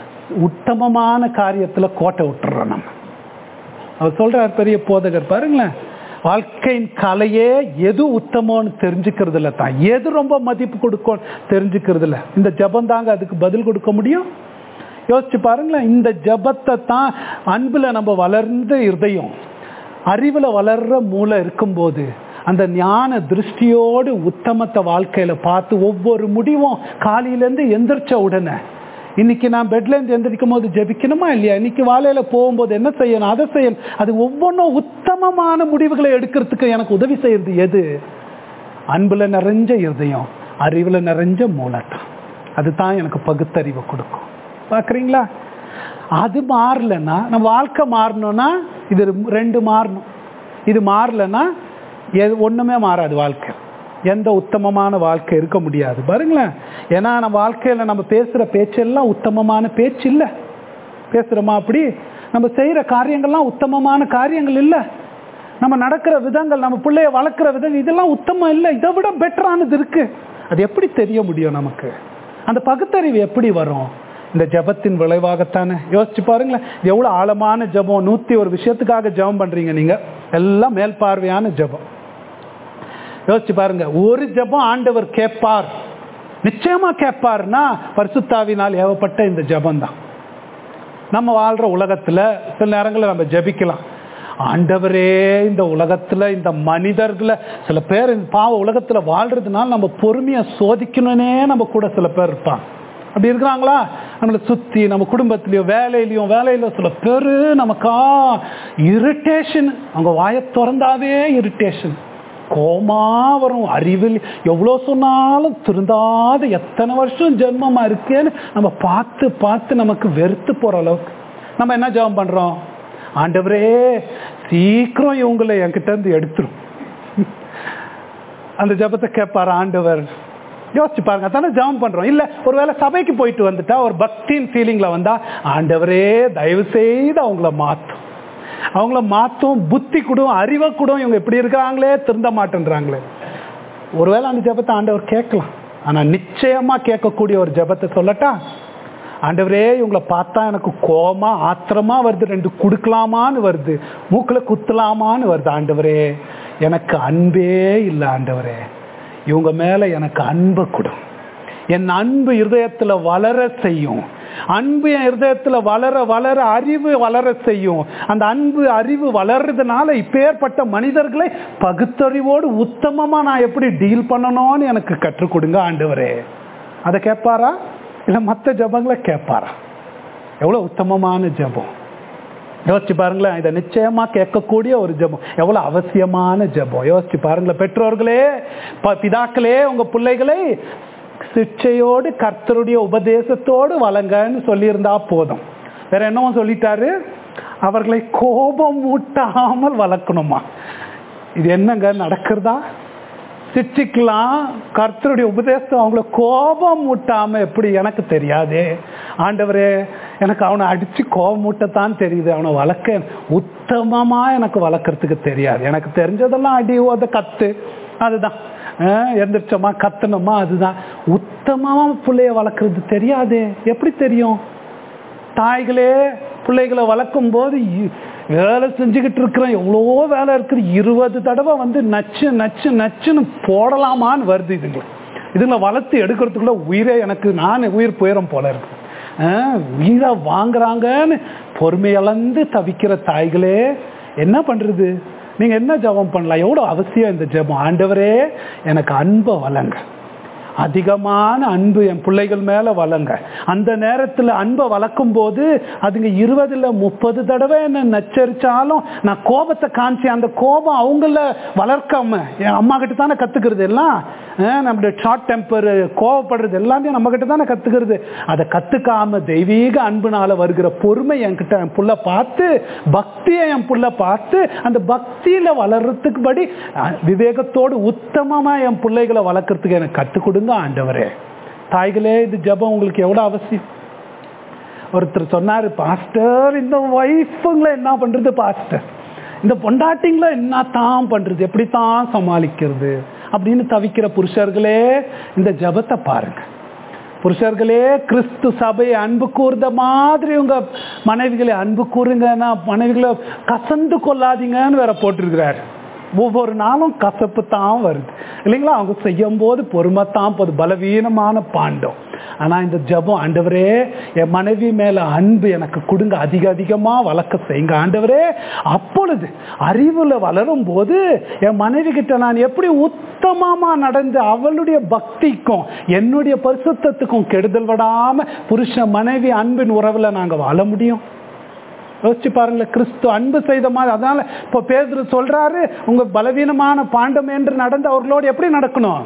உத்தமமான காரியத்துல கோட்டை விட்டுறோம் நம்ம அவர் சொல்றார் பெரிய போதகர் பாருங்களேன் வாழ்க்கையின் கலையே எது உத்தமம்னு தெரிஞ்சுக்கிறது இல்ல தான் எது ரொம்ப மதிப்பு கொடுக்கும் தெரிஞ்சுக்கிறது இல்ல இந்த ஜபம் தாங்க அதுக்கு பதில் கொடுக்க முடியும் யோசிச்சு பாருங்களேன் இந்த ஜபத்தை தான் அன்புல நம்ம வளர்ந்த இருதயம் அறிவுல வளர்ற மூளை இருக்கும்போது அந்த ஞான திருஷ்டியோடு உத்தமத்தை வாழ்க்கையில பார்த்து ஒவ்வொரு முடிவும் காலையிலேருந்து எந்திரிச்ச உடனே இன்னைக்கு நான் பெட்ல இருந்து எந்திரிக்கும் போது ஜெபிக்கணுமா இல்லையா இன்னைக்கு வாழையில போகும்போது என்ன செய்யணும் அதை செய்யணும் அது ஒவ்வொன்றும் உத்தமமான முடிவுகளை எடுக்கிறதுக்கு எனக்கு உதவி செய்யறது எது அன்புல நிறைஞ்ச இருதயம் அறிவுல நிறைஞ்ச மூலத்தான் அதுதான் எனக்கு பகுத்தறிவை கொடுக்கும் பாக்குறீங்களா அது மாறலன்னா நம்ம வாழ்க்கை மாறணும்னா இது ரெண்டு மாறணும் இது மாறலன்னா எது ஒண்ணுமே மாறாது வாழ்க்கை எந்த உத்தமமான வாழ்க்கை இருக்க முடியாது பாருங்களேன் ஏன்னா நம்ம வாழ்க்கையில நம்ம பேசுற பேச்செல்லாம் உத்தமமான பேச்சு இல்லை பேசுறோமா அப்படி நம்ம செய்யற காரியங்கள்லாம் உத்தமமான காரியங்கள் இல்லை நம்ம நடக்கிற விதங்கள் நம்ம பிள்ளைய வளர்க்குற விதங்கள் இதெல்லாம் உத்தமம் இல்லை இதை விட பெட்டரானது இருக்கு அது எப்படி தெரிய முடியும் நமக்கு அந்த பகுத்தறிவு எப்படி வரும் இந்த ஜபத்தின் விளைவாகத்தானே யோசிச்சு பாருங்களேன் இது எவ்வளவு ஆழமான ஜபம் நூத்தி ஒரு விஷயத்துக்காக ஜபம் பண்றீங்க நீங்க எல்லாம் மேல் பார்வையான ஜபம் யோசிச்சு பாருங்க ஒரு ஜபம் ஆண்டவர் கேட்பார் நிச்சயமா கேட்பார்னா பரிசுத்தாவினால் ஏவப்பட்ட இந்த ஜபம் தான் நம்ம வாழ்ற உலகத்துல சில நேரங்களில் நம்ம ஜபிக்கலாம் ஆண்டவரே இந்த உலகத்துல இந்த மனிதர்களை சில பேர் இந்த பாவ உலகத்துல வாழ்றதுனால நம்ம பொறுமையை சோதிக்கணும்னே நம்ம கூட சில பேர் இருப்பாங்க அப்படி இருக்கிறாங்களா நம்மளை சுத்தி நம்ம குடும்பத்திலயும் வேலையிலயும் வேலையில சில பேரு நமக்கா இரிட்டேஷன் அவங்க வாயை திறந்தாவே இரிட்டேஷன் கோமா வரும் அறிவில் எவ்வளோ சொன்னாலும் திருந்தாத எத்தனை வருஷம் ஜென்மமா இருக்கேன்னு நம்ம பார்த்து பார்த்து நமக்கு வெறுத்து போற அளவுக்கு நம்ம என்ன ஜெபம் பண்றோம் ஆண்டவரே சீக்கிரம் இவங்களை என்கிட்ட இருந்து எடுத்துரும் அந்த ஜபத்தை கேட்பாரு ஆண்டவர் யோசிச்சு பாருங்க தானே ஜெபம் பண்றோம் இல்ல ஒருவேளை சபைக்கு போயிட்டு வந்துட்டா ஒரு பக்தியின் ஃபீலிங்ல வந்தா ஆண்டவரே தயவு செய்து அவங்கள மாத்தும் அவங்கள மாத்தும் புத்தி கூடும் அறிவை கூடும் இவங்க எப்படி இருக்கிறாங்களே திருந்த மாட்டேன்றாங்களே ஒருவேளை அந்த ஜபத்தை ஆண்டவர் கேட்கலாம் ஆனா நிச்சயமா கேட்கக்கூடிய ஒரு ஜபத்தை சொல்லட்டா ஆண்டவரே இவங்களை பார்த்தா எனக்கு கோமா ஆத்திரமா வருது ரெண்டு குடுக்கலாமான்னு வருது மூக்குல குத்தலாமான்னு வருது ஆண்டவரே எனக்கு அன்பே இல்லை ஆண்டவரே இவங்க மேல எனக்கு அன்பை கொடும் என் அன்பு இருதயத்துல வளர செய்யும் அன்பு என் இருதயத்துல வளர வளர அறிவு வளர செய்யும் அந்த அன்பு அறிவு வளர்றதுனால இப்பேற்பட்ட மனிதர்களை பகுத்தறிவோடு உத்தமமா நான் எப்படி டீல் பண்ணணும்னு எனக்கு கற்றுக் கொடுங்க ஆண்டவரே அதை கேட்பாரா இல்ல மற்ற ஜபங்களை கேட்பாரா எவ்வளவு உத்தமமான ஜபம் யோசிச்சு பாருங்களேன் இதை நிச்சயமா கேட்கக்கூடிய ஒரு ஜபம் எவ்வளவு அவசியமான ஜபம் யோசிச்சு பாருங்களேன் பெற்றோர்களே ப- பிதாக்களே உங்க பிள்ளைகளை சிக்ஷையோடு கர்த்தருடைய உபதேசத்தோடு வளங்கன்னு சொல்லியிருந்தா போதும் வேற என்னவும் சொல்லிட்டாரு அவர்களை கோபம் ஊட்டாமல் வளர்க்கணுமா இது என்னங்க நடக்கிறதா சிச்சிக்கலாம் கர்த்தருடைய உபதேசத்தை அவங்கள கோபம் மூட்டாம எப்படி எனக்கு தெரியாதே ஆண்டவரே எனக்கு அவனை அடிச்சு கோபம் மூட்டத்தான் தெரியுது அவனை வளர்க்க உத்தமமா எனக்கு வளர்க்கறதுக்கு தெரியாது எனக்கு தெரிஞ்சதெல்லாம் அடி ஓத கத்து அதுதான் ஆஹ் எந்திரிச்சோமா கத்தணுமா அதுதான் உத்தமமா பிள்ளைய வளர்க்கறது தெரியாதே எப்படி தெரியும் தாய்களே பிள்ளைகளை வளர்க்கும் போது இ- வேலை செஞ்சுக்கிட்டு இருக்கிறோம் எவ்வளோ வேலை இருக்குது இருபது தடவை வந்து நச்சு நச்சு நச்சுன்னு போடலாமான்னு வருது இதுங்க இதுங்களை வளர்த்து எடுக்கிறதுக்குள்ள உயிரே எனக்கு நான் உயிர் போயிடும் போல இருக்கு ஆஹ் உயிரை வாங்குறாங்கன்னு பொறுமையிழந்து தவிக்கிற தாய்களே என்ன பண்றது நீங்க என்ன ஜெபம் பண்ணலாம் எவ்வளவு அவசியம் இந்த ஜெபம் ஆண்டவரே எனக்கு அன்பை வளங்க அதிகமான அன்பு என் பிள்ளைகள் மேல வளங்க அந்த நேரத்துல அன்பை வளர்க்கும் போது அதுங்க இருபதுல முப்பது தடவை என்ன நச்சரிச்சாலும் நான் கோபத்தை காமிச்சு அந்த கோபம் அவங்கள வளர்க்காம என் அம்மா கிட்ட தானே கத்துக்கிறது எல்லாம் அஹ் நம்முடைய ஷார்ட் டெம்பர் கோவப்படுறது எல்லாமே நம்ம கிட்ட தானே கத்துக்கிறது அதை கத்துக்காம தெய்வீக அன்புனால வருகிற பொறுமை என்கிட்ட என் புள்ள பார்த்து பக்தியை என் புள்ள பார்த்து அந்த பக்தியில வளர்றதுக்கு படி அஹ், விவேகத்தோடு உத்தமமா என் பிள்ளைகளை வளர்க்கறதுக்கு எனக்கு கற்றுக் கொடுங்க ஆண்டவரே தாய்களே இது ஜெபம் உங்களுக்கு எவ்வளவு அவசியம் ஒருத்தர் சொன்னாரு பாஸ்டர் இந்த ஒய்ஃபுங்களை என்ன பண்றது பாஸ்டர் இந்த பொண்டாட்டிங்களை என்ன தான் பண்றது எப்படி தான் சமாளிக்கிறது அப்படின்னு தவிக்கிற புருஷர்களே இந்த ஜெபத்தை பாருங்க புருஷர்களே கிறிஸ்து சபையை அன்பு கூர்ந்த மாதிரி உங்க மனைவிகளை அன்பு கூறுங்கன்னா மனைவிகளை கசந்து கொள்ளாதீங்கன்னு வேற போட்டிருக்கிறாரு ஒவ்வொரு நாளும் கசப்பு தான் வருது இல்லைங்களா அவங்க செய்யும் போது பொறுமை தான் போது பலவீனமான பாண்டம் ஆனா இந்த ஜெபம் ஆண்டவரே என் மனைவி மேல அன்பு எனக்கு கொடுங்க அதிக அதிகமா வளர்க்க செய்யுங்க ஆண்டவரே அப்பொழுது அறிவுல வளரும் போது என் மனைவி கிட்ட நான் எப்படி உத்தமமா நடந்து அவளுடைய பக்திக்கும் என்னுடைய பரிசுத்தத்துக்கும் கெடுதல் விடாம புருஷன் மனைவி அன்பின் உறவுல நாங்க வாழ முடியும் யோசிச்சு பாருங்களேன் கிறிஸ்து அன்பு செய்த மாதிரி அதனால இப்போ பேதுரு சொல்றாரு உங்க பலவீனமான பாண்டம் என்று நடந்து அவர்களோடு எப்படி நடக்கணும்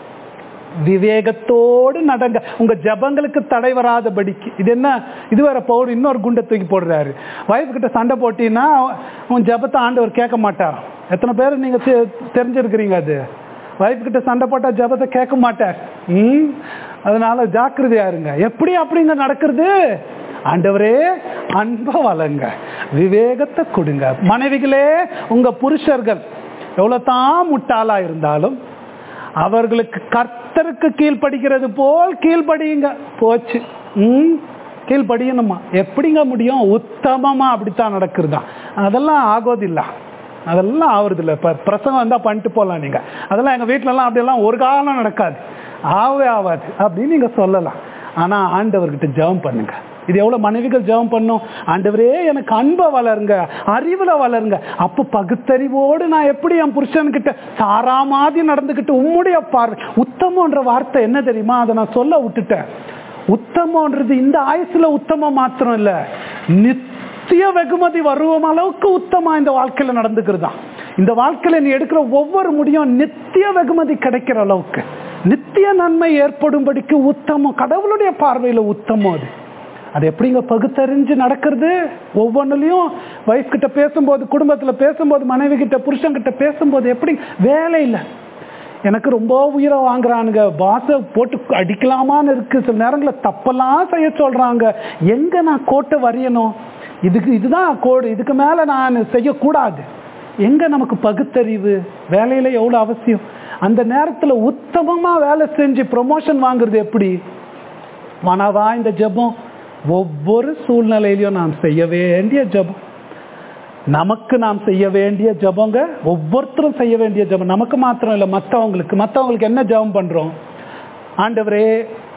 விவேகத்தோடு நடங்க உங்க ஜபங்களுக்கு தடை வராதபடிக்கு இது என்ன இது வேற பவுர் இன்னொரு குண்டை தூக்கி போடுறாரு வைஃப் கிட்ட சண்டை போட்டீங்கன்னா உன் ஜபத்தை ஆண்டவர் கேட்க மாட்டார் எத்தனை பேர் நீங்க தெ- தெரிஞ்சிருக்கிறீங்க அது வைஃப் கிட்ட சண்டை போட்டா ஜபத்தை கேட்க மாட்டார் ம் அதனால ஜாக்கிரதையா இருங்க எப்படி அப்படிங்க நடக்கிறது ஆண்டவரே அன்ப வளங்க விவேகத்தை கொடுங்க மனைவிகளே உங்க புருஷர்கள் எவ்வளவு தான் முட்டாளா இருந்தாலும் அவர்களுக்கு கர்த்தருக்கு கீழ்ப்படிக்கிறது போல் கீழ்ப்படியுங்க போச்சு ம் கீழ்ப்படியணுமா எப்படிங்க முடியும் உத்தமமா அப்படித்தான் நடக்கிறதா அதெல்லாம் ஆகோதில்ல அதெல்லாம் ஆகுறது இல்லை இப்போ பிரசங்கம் வந்தால் பண்ணிட்டு போகலாம் நீங்கள் அதெல்லாம் எங்கள் வீட்டிலலாம் அப்படியெல்லாம் ஒரு காலம் நடக்காது ஆகவே ஆகாது அப்படின்னு நீங்கள் சொல்லலாம் ஆனால் ஆண்டவர்கிட்ட ஜெபம் பண்ணுங்க இது எவ்வளவு மனைவிகள் ஜெபம் பண்ணும் ஆண்டவரே எனக்கு அன்பை வளருங்க அறிவுல வளருங்க அப்போ பகுத்தறிவோடு நான் எப்படி என் புருஷன்கிட்ட சாரா மாதிரி நடந்துக்கிட்டு உம்முடைய பார்வை உத்தமன்ற வார்த்தை என்ன தெரியுமா அதை நான் சொல்ல விட்டுட்டேன் உத்தமன்றது இந்த ஆயுசுல உத்தமம் மாத்திரம் இல்ல நித்திய வெகுமதி வருவோம் அளவுக்கு உத்தமா இந்த வாழ்க்கையில நடந்துக்கிறதா இந்த வாழ்க்கையில நீ எடுக்கிற ஒவ்வொரு முடியும் நித்திய வெகுமதி கிடைக்கிற அளவுக்கு நித்திய நன்மை ஏற்படும்படிக்கு உத்தமம் கடவுளுடைய பார்வையில உத்தமம் அது அது எப்படிங்க பகுத்தறிஞ்சு நடக்கிறது ஒவ்வொன்றுலையும் வைஃப் கிட்ட பேசும்போது குடும்பத்துல பேசும்போது மனைவி கிட்ட புருஷன் கிட்ட பேசும்போது எப்படி வேலை இல்லை எனக்கு ரொம்ப உயிரை வாங்குறானுங்க பாச போட்டு அடிக்கலாமான்னு இருக்கு சில நேரங்களில் தப்பெல்லாம் செய்ய சொல்றாங்க எங்க நான் கோட்டை வரையணும் இதுக்கு இதுதான் கோடு இதுக்கு மேல நான் செய்யக்கூடாது எங்க நமக்கு பகுத்தறிவு வேலையில எவ்வளவு அவசியம் அந்த நேரத்துல உத்தமமா வேலை செஞ்சு ப்ரொமோஷன் வாங்குறது எப்படி மனவா இந்த ஜெபம் ஒவ்வொரு சூழ்நிலையிலையும் நாம் செய்ய வேண்டிய ஜெபம் நமக்கு நாம் செய்ய வேண்டிய ஜபங்க ஒவ்வொருத்தரும் செய்ய வேண்டிய ஜபம் நமக்கு மாத்திரம் இல்லை மற்றவங்களுக்கு மற்றவங்களுக்கு என்ன ஜபம் பண்றோம் ஆண்டவரே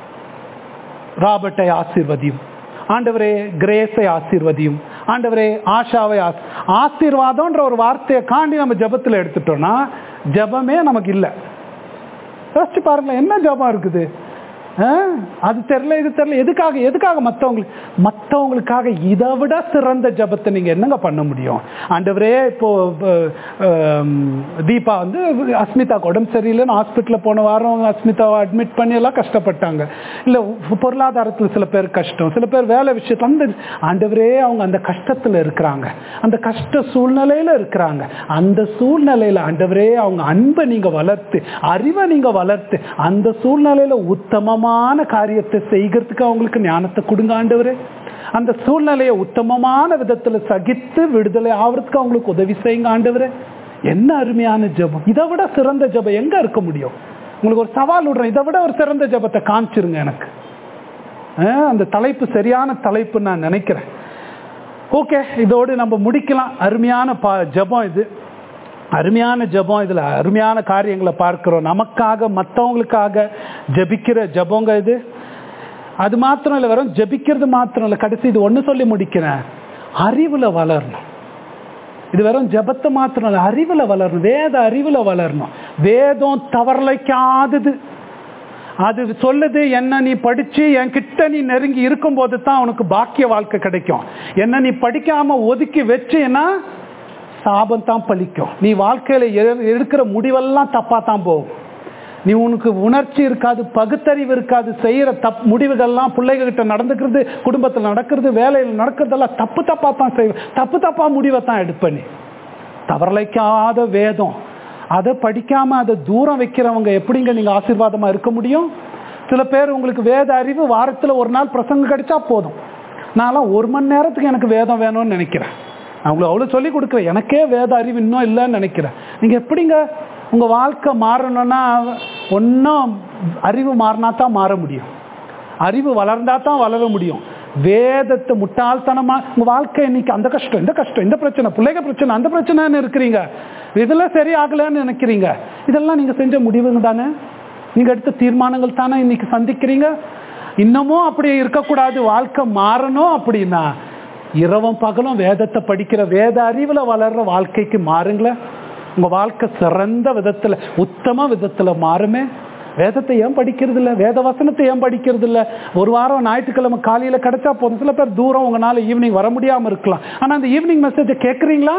ராபர்ட்டை ஆசீர்வதியும் ஆண்டவரே கிரேஸை ஆசீர்வதியும் ஆண்டவரே ஆஷாவை ஆஸ் ஆசீர்வாதம்ன்ற ஒரு வார்த்தையை காண்டி நம்ம ஜபத்தில் எடுத்துட்டோம்னா ஜபமே நமக்கு இல்லை யோசிச்சு பாருங்களேன் என்ன ஜபம் இருக்குது ஆ? அது தெரியல இது தெரியல எதுக்காக எதுக்காக மற்றவங்களுக்கு மற்றவங்களுக்காக இதை விட சிறந்த ஜபத்தை நீங்க என்னங்க பண்ண முடியும் ஆண்டவரே இப்போ அஹ், ஆம், தீபா வந்து அஸ்மிதாக்கு உடம்பு சரியில்லைன்னு ஹாஸ்பிட்டலில் போன வாரம் அஸ்மிதாவை அட்மிட் பண்ணி எல்லாம் கஷ்டப்பட்டாங்க இல்லை பொருளாதாரத்தில் சில பேர் கஷ்டம் சில பேர் வேலை விஷயத்துல அந்த ஆண்டவரே அவங்க அந்த கஷ்டத்தில் இருக்கிறாங்க அந்த கஷ்ட சூழ்நிலையில இருக்கிறாங்க அந்த சூழ்நிலையில ஆண்டவரே அவங்க அன்பை நீங்க வளர்த்து அறிவை நீங்க வளர்த்து அந்த சூழ்நிலையில உத்தமமான காரியத்தை செய்கிறதுக்கு அவங்களுக்கு ஞானத்தை கொடுங்க ஆண்டவரே அந்த சூழ்நிலையை உத்தமமான விதத்துல சகித்து விடுதலை ஆவறதுக்கு அவங்களுக்கு உதவி செய்யுங்க ஆண்டவரே என்ன அருமையான ஜெபம் இதை விட சிறந்த ஜெபம் எங்க இருக்க முடியும் உங்களுக்கு ஒரு சவால் விடுறேன் இதை விட ஒரு சிறந்த ஜெபத்தை காமிச்சிருங்க எனக்கு ஆ, அந்த தலைப்பு சரியான தலைப்பு நான் நினைக்கிறேன் ஓகே இதோடு நம்ம முடிக்கலாம் அருமையான பா ஜெபம் இது அருமையான ஜெபம் இதுல அருமையான காரியங்களை பார்க்கிறோம் நமக்காக மற்றவங்களுக்காக ஜெபிக்கிற ஜெபங்க இது அது மாத்திரம் இல்லை வெறும் ஜெபிக்கிறது மாத்திரம் இல்லை கடைசி இது ஒன்று சொல்லி முடிக்கிறேன் அறிவுல வளரணும் இது வெறும் ஜெபத்தை மாத்திரம் இல்லை அறிவுல வளரணும் வேத அறிவுல வளரணும் வேதம் தவறலைக்காதது அது சொல்லுது என்ன நீ படிச்சு என் கிட்ட நீ நெருங்கி இருக்கும்போது தான் உனக்கு பாக்கிய வாழ்க்கை கிடைக்கும் என்ன நீ படிக்காம ஒதுக்கி வச்சேன்னா சாபம் தான் பலிக்கும் நீ வாழ்க்கையில எ- எடுக்கிற முடிவெல்லாம் தப்பா தான் போகும் நீ உனக்கு உணர்ச்சி இருக்காது பகுத்தறிவு இருக்காது செய்யற தப் முடிவுகள்லாம் பிள்ளைகிட்ட நடந்துக்கிறது குடும்பத்தில் நடக்கிறது வேலையில் நடக்கிறதெல்லாம் தப்பு தப்பா தான் செய்வ தப்பு தப்பா முடிவை தான் எடுப்ப நீ தவறலைக்காத வேதம் அதை படிக்காம அதை தூரம் வைக்கிறவங்க எப்படிங்க நீங்க ஆசீர்வாதமா இருக்க முடியும் சில பேர் உங்களுக்கு வேத அறிவு வாரத்துல ஒரு நாள் பிரசங்கம் கிடைச்சா போதும் நான்லாம் ஒரு மணி நேரத்துக்கு எனக்கு வேதம் வேணும்னு நினைக்கிறேன் நான் உங்களுக்கு அவ்வளோ சொல்லி கொடுக்குறேன் எனக்கே வேத அறிவு இன்னும் இல்லைன்னு நினைக்கிறேன் நீங்க எப்படிங்க உங்க வாழ்க்கை மாறணும்னா ஒன்றும் அறிவு மாறினா தான் மாற முடியும் அறிவு வளர்ந்தா தான் வளர முடியும் வேதத்தை முட்டாள்தனமா உங்க வாழ்க்கை இன்னைக்கு அந்த கஷ்டம் இந்த கஷ்டம் இந்த பிரச்சனை பிள்ளைங்க பிரச்சனை அந்த பிரச்சனைன்னு இருக்கிறீங்க இதெல்லாம் சரியாகலன்னு நினைக்கிறீங்க இதெல்லாம் நீங்க செஞ்ச முடிவுங்க தானே நீங்க எடுத்த தீர்மானங்கள் தானே இன்னைக்கு சந்திக்கிறீங்க இன்னமும் அப்படி இருக்கக்கூடாது வாழ்க்கை மாறணும் அப்படின்னா இரவும் பகலும் வேதத்தை படிக்கிற வேத அறிவுல வளர்ற வாழ்க்கைக்கு மாறுங்களேன் உங்க வாழ்க்கை சிறந்த விதத்துல உத்தம விதத்துல மாறுமே வேதத்தை ஏன் படிக்கிறது இல்ல வேத வசனத்தை ஏன் படிக்கிறது இல்ல ஒரு வாரம் ஞாயிற்றுக்கிழமை காலையில கிடைச்சா போதும் சில பேர் தூரம் உங்களால ஈவினிங் வர முடியாம இருக்கலாம் ஆனா அந்த ஈவினிங் மெசேஜை கேட்குறீங்களா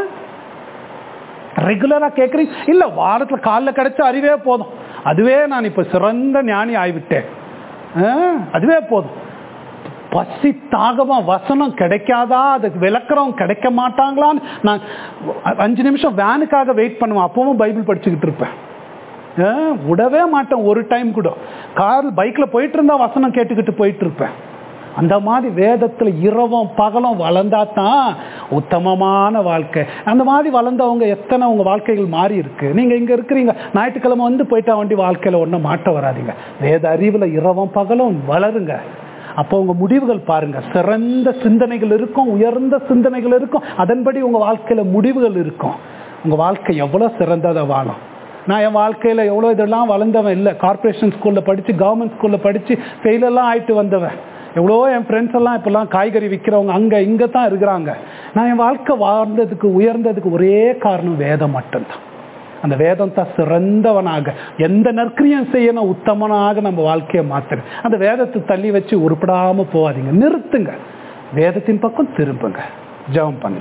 ரெகுலரா கேட்குறீங்க இல்ல வாரத்துல காலைல கிடைச்ச அறிவே போதும் அதுவே நான் இப்ப சிறந்த ஞானி ஆகிவிட்டேன் ஆ, அதுவே போதும் பசி தாகமா வசனம் கிடைக்காதா அதுக்கு விளக்குறவங்க கிடைக்க மாட்டாங்களான்னு நான் அஞ்சு நிமிஷம் வேனுக்காக வெயிட் பண்ணுவேன் அப்பவும் பைபிள் படிச்சுக்கிட்டு இருப்பேன் ஆ, விடவே மாட்டேன் ஒரு டைம் கூட கார் பைக்ல போயிட்டு இருந்தா வசனம் கேட்டுக்கிட்டு போயிட்டு இருப்பேன் அந்த மாதிரி வேதத்துல இரவும் பகலும் வளர்ந்தா தான் உத்தமமான வாழ்க்கை அந்த மாதிரி வளர்ந்தவங்க எத்தனை உங்க வாழ்க்கைகள் மாறி இருக்கு நீங்க இங்க இருக்கிறீங்க ஞாயிற்றுக்கிழமை வந்து போயிட்டா வண்டி வாழ்க்கையில ஒன்றும் மாட்ட வராதீங்க வேத அறிவுல இரவும் பகலும் வளருங்க அப்போ உங்க முடிவுகள் பாருங்க சிறந்த சிந்தனைகள் இருக்கும் உயர்ந்த சிந்தனைகள் இருக்கும் அதன்படி உங்க வாழ்க்கையில முடிவுகள் இருக்கும் உங்க வாழ்க்கை எவ்வளவு சிறந்ததை வாழும் நான் என் வாழ்க்கையில எவ்வளோ இதெல்லாம் வளர்ந்தவன் இல்லை கார்ப்பரேஷன் ஸ்கூல்ல படிச்சு கவர்மெண்ட் ஸ்கூல்ல படிச்சு ஃபெயிலெல்லாம் ஆயிட்டு வந்தவன் எவ்வளோ என் ஃப்ரெண்ட்ஸ் எல்லாம் இப்பெல்லாம் காய்கறி விற்கிறவங்க அங்க இங்க தான் இருக்கிறாங்க நான் என் வாழ்க்கை வாழ்ந்ததுக்கு உயர்ந்ததுக்கு ஒரே காரணம் வேதம் மட்டும்தான் அந்த வேதம் தான் சிறந்தவனாக எந்த நற்கிரியம் செய்யணும் உத்தமனாக நம்ம வாழ்க்கையை மாத்துறது அந்த வேதத்தை தள்ளி வச்சு உருப்படாம போகாதீங்க நிறுத்துங்க வேதத்தின் பக்கம் திரும்புங்க ஜெபம் பண்ணலாம்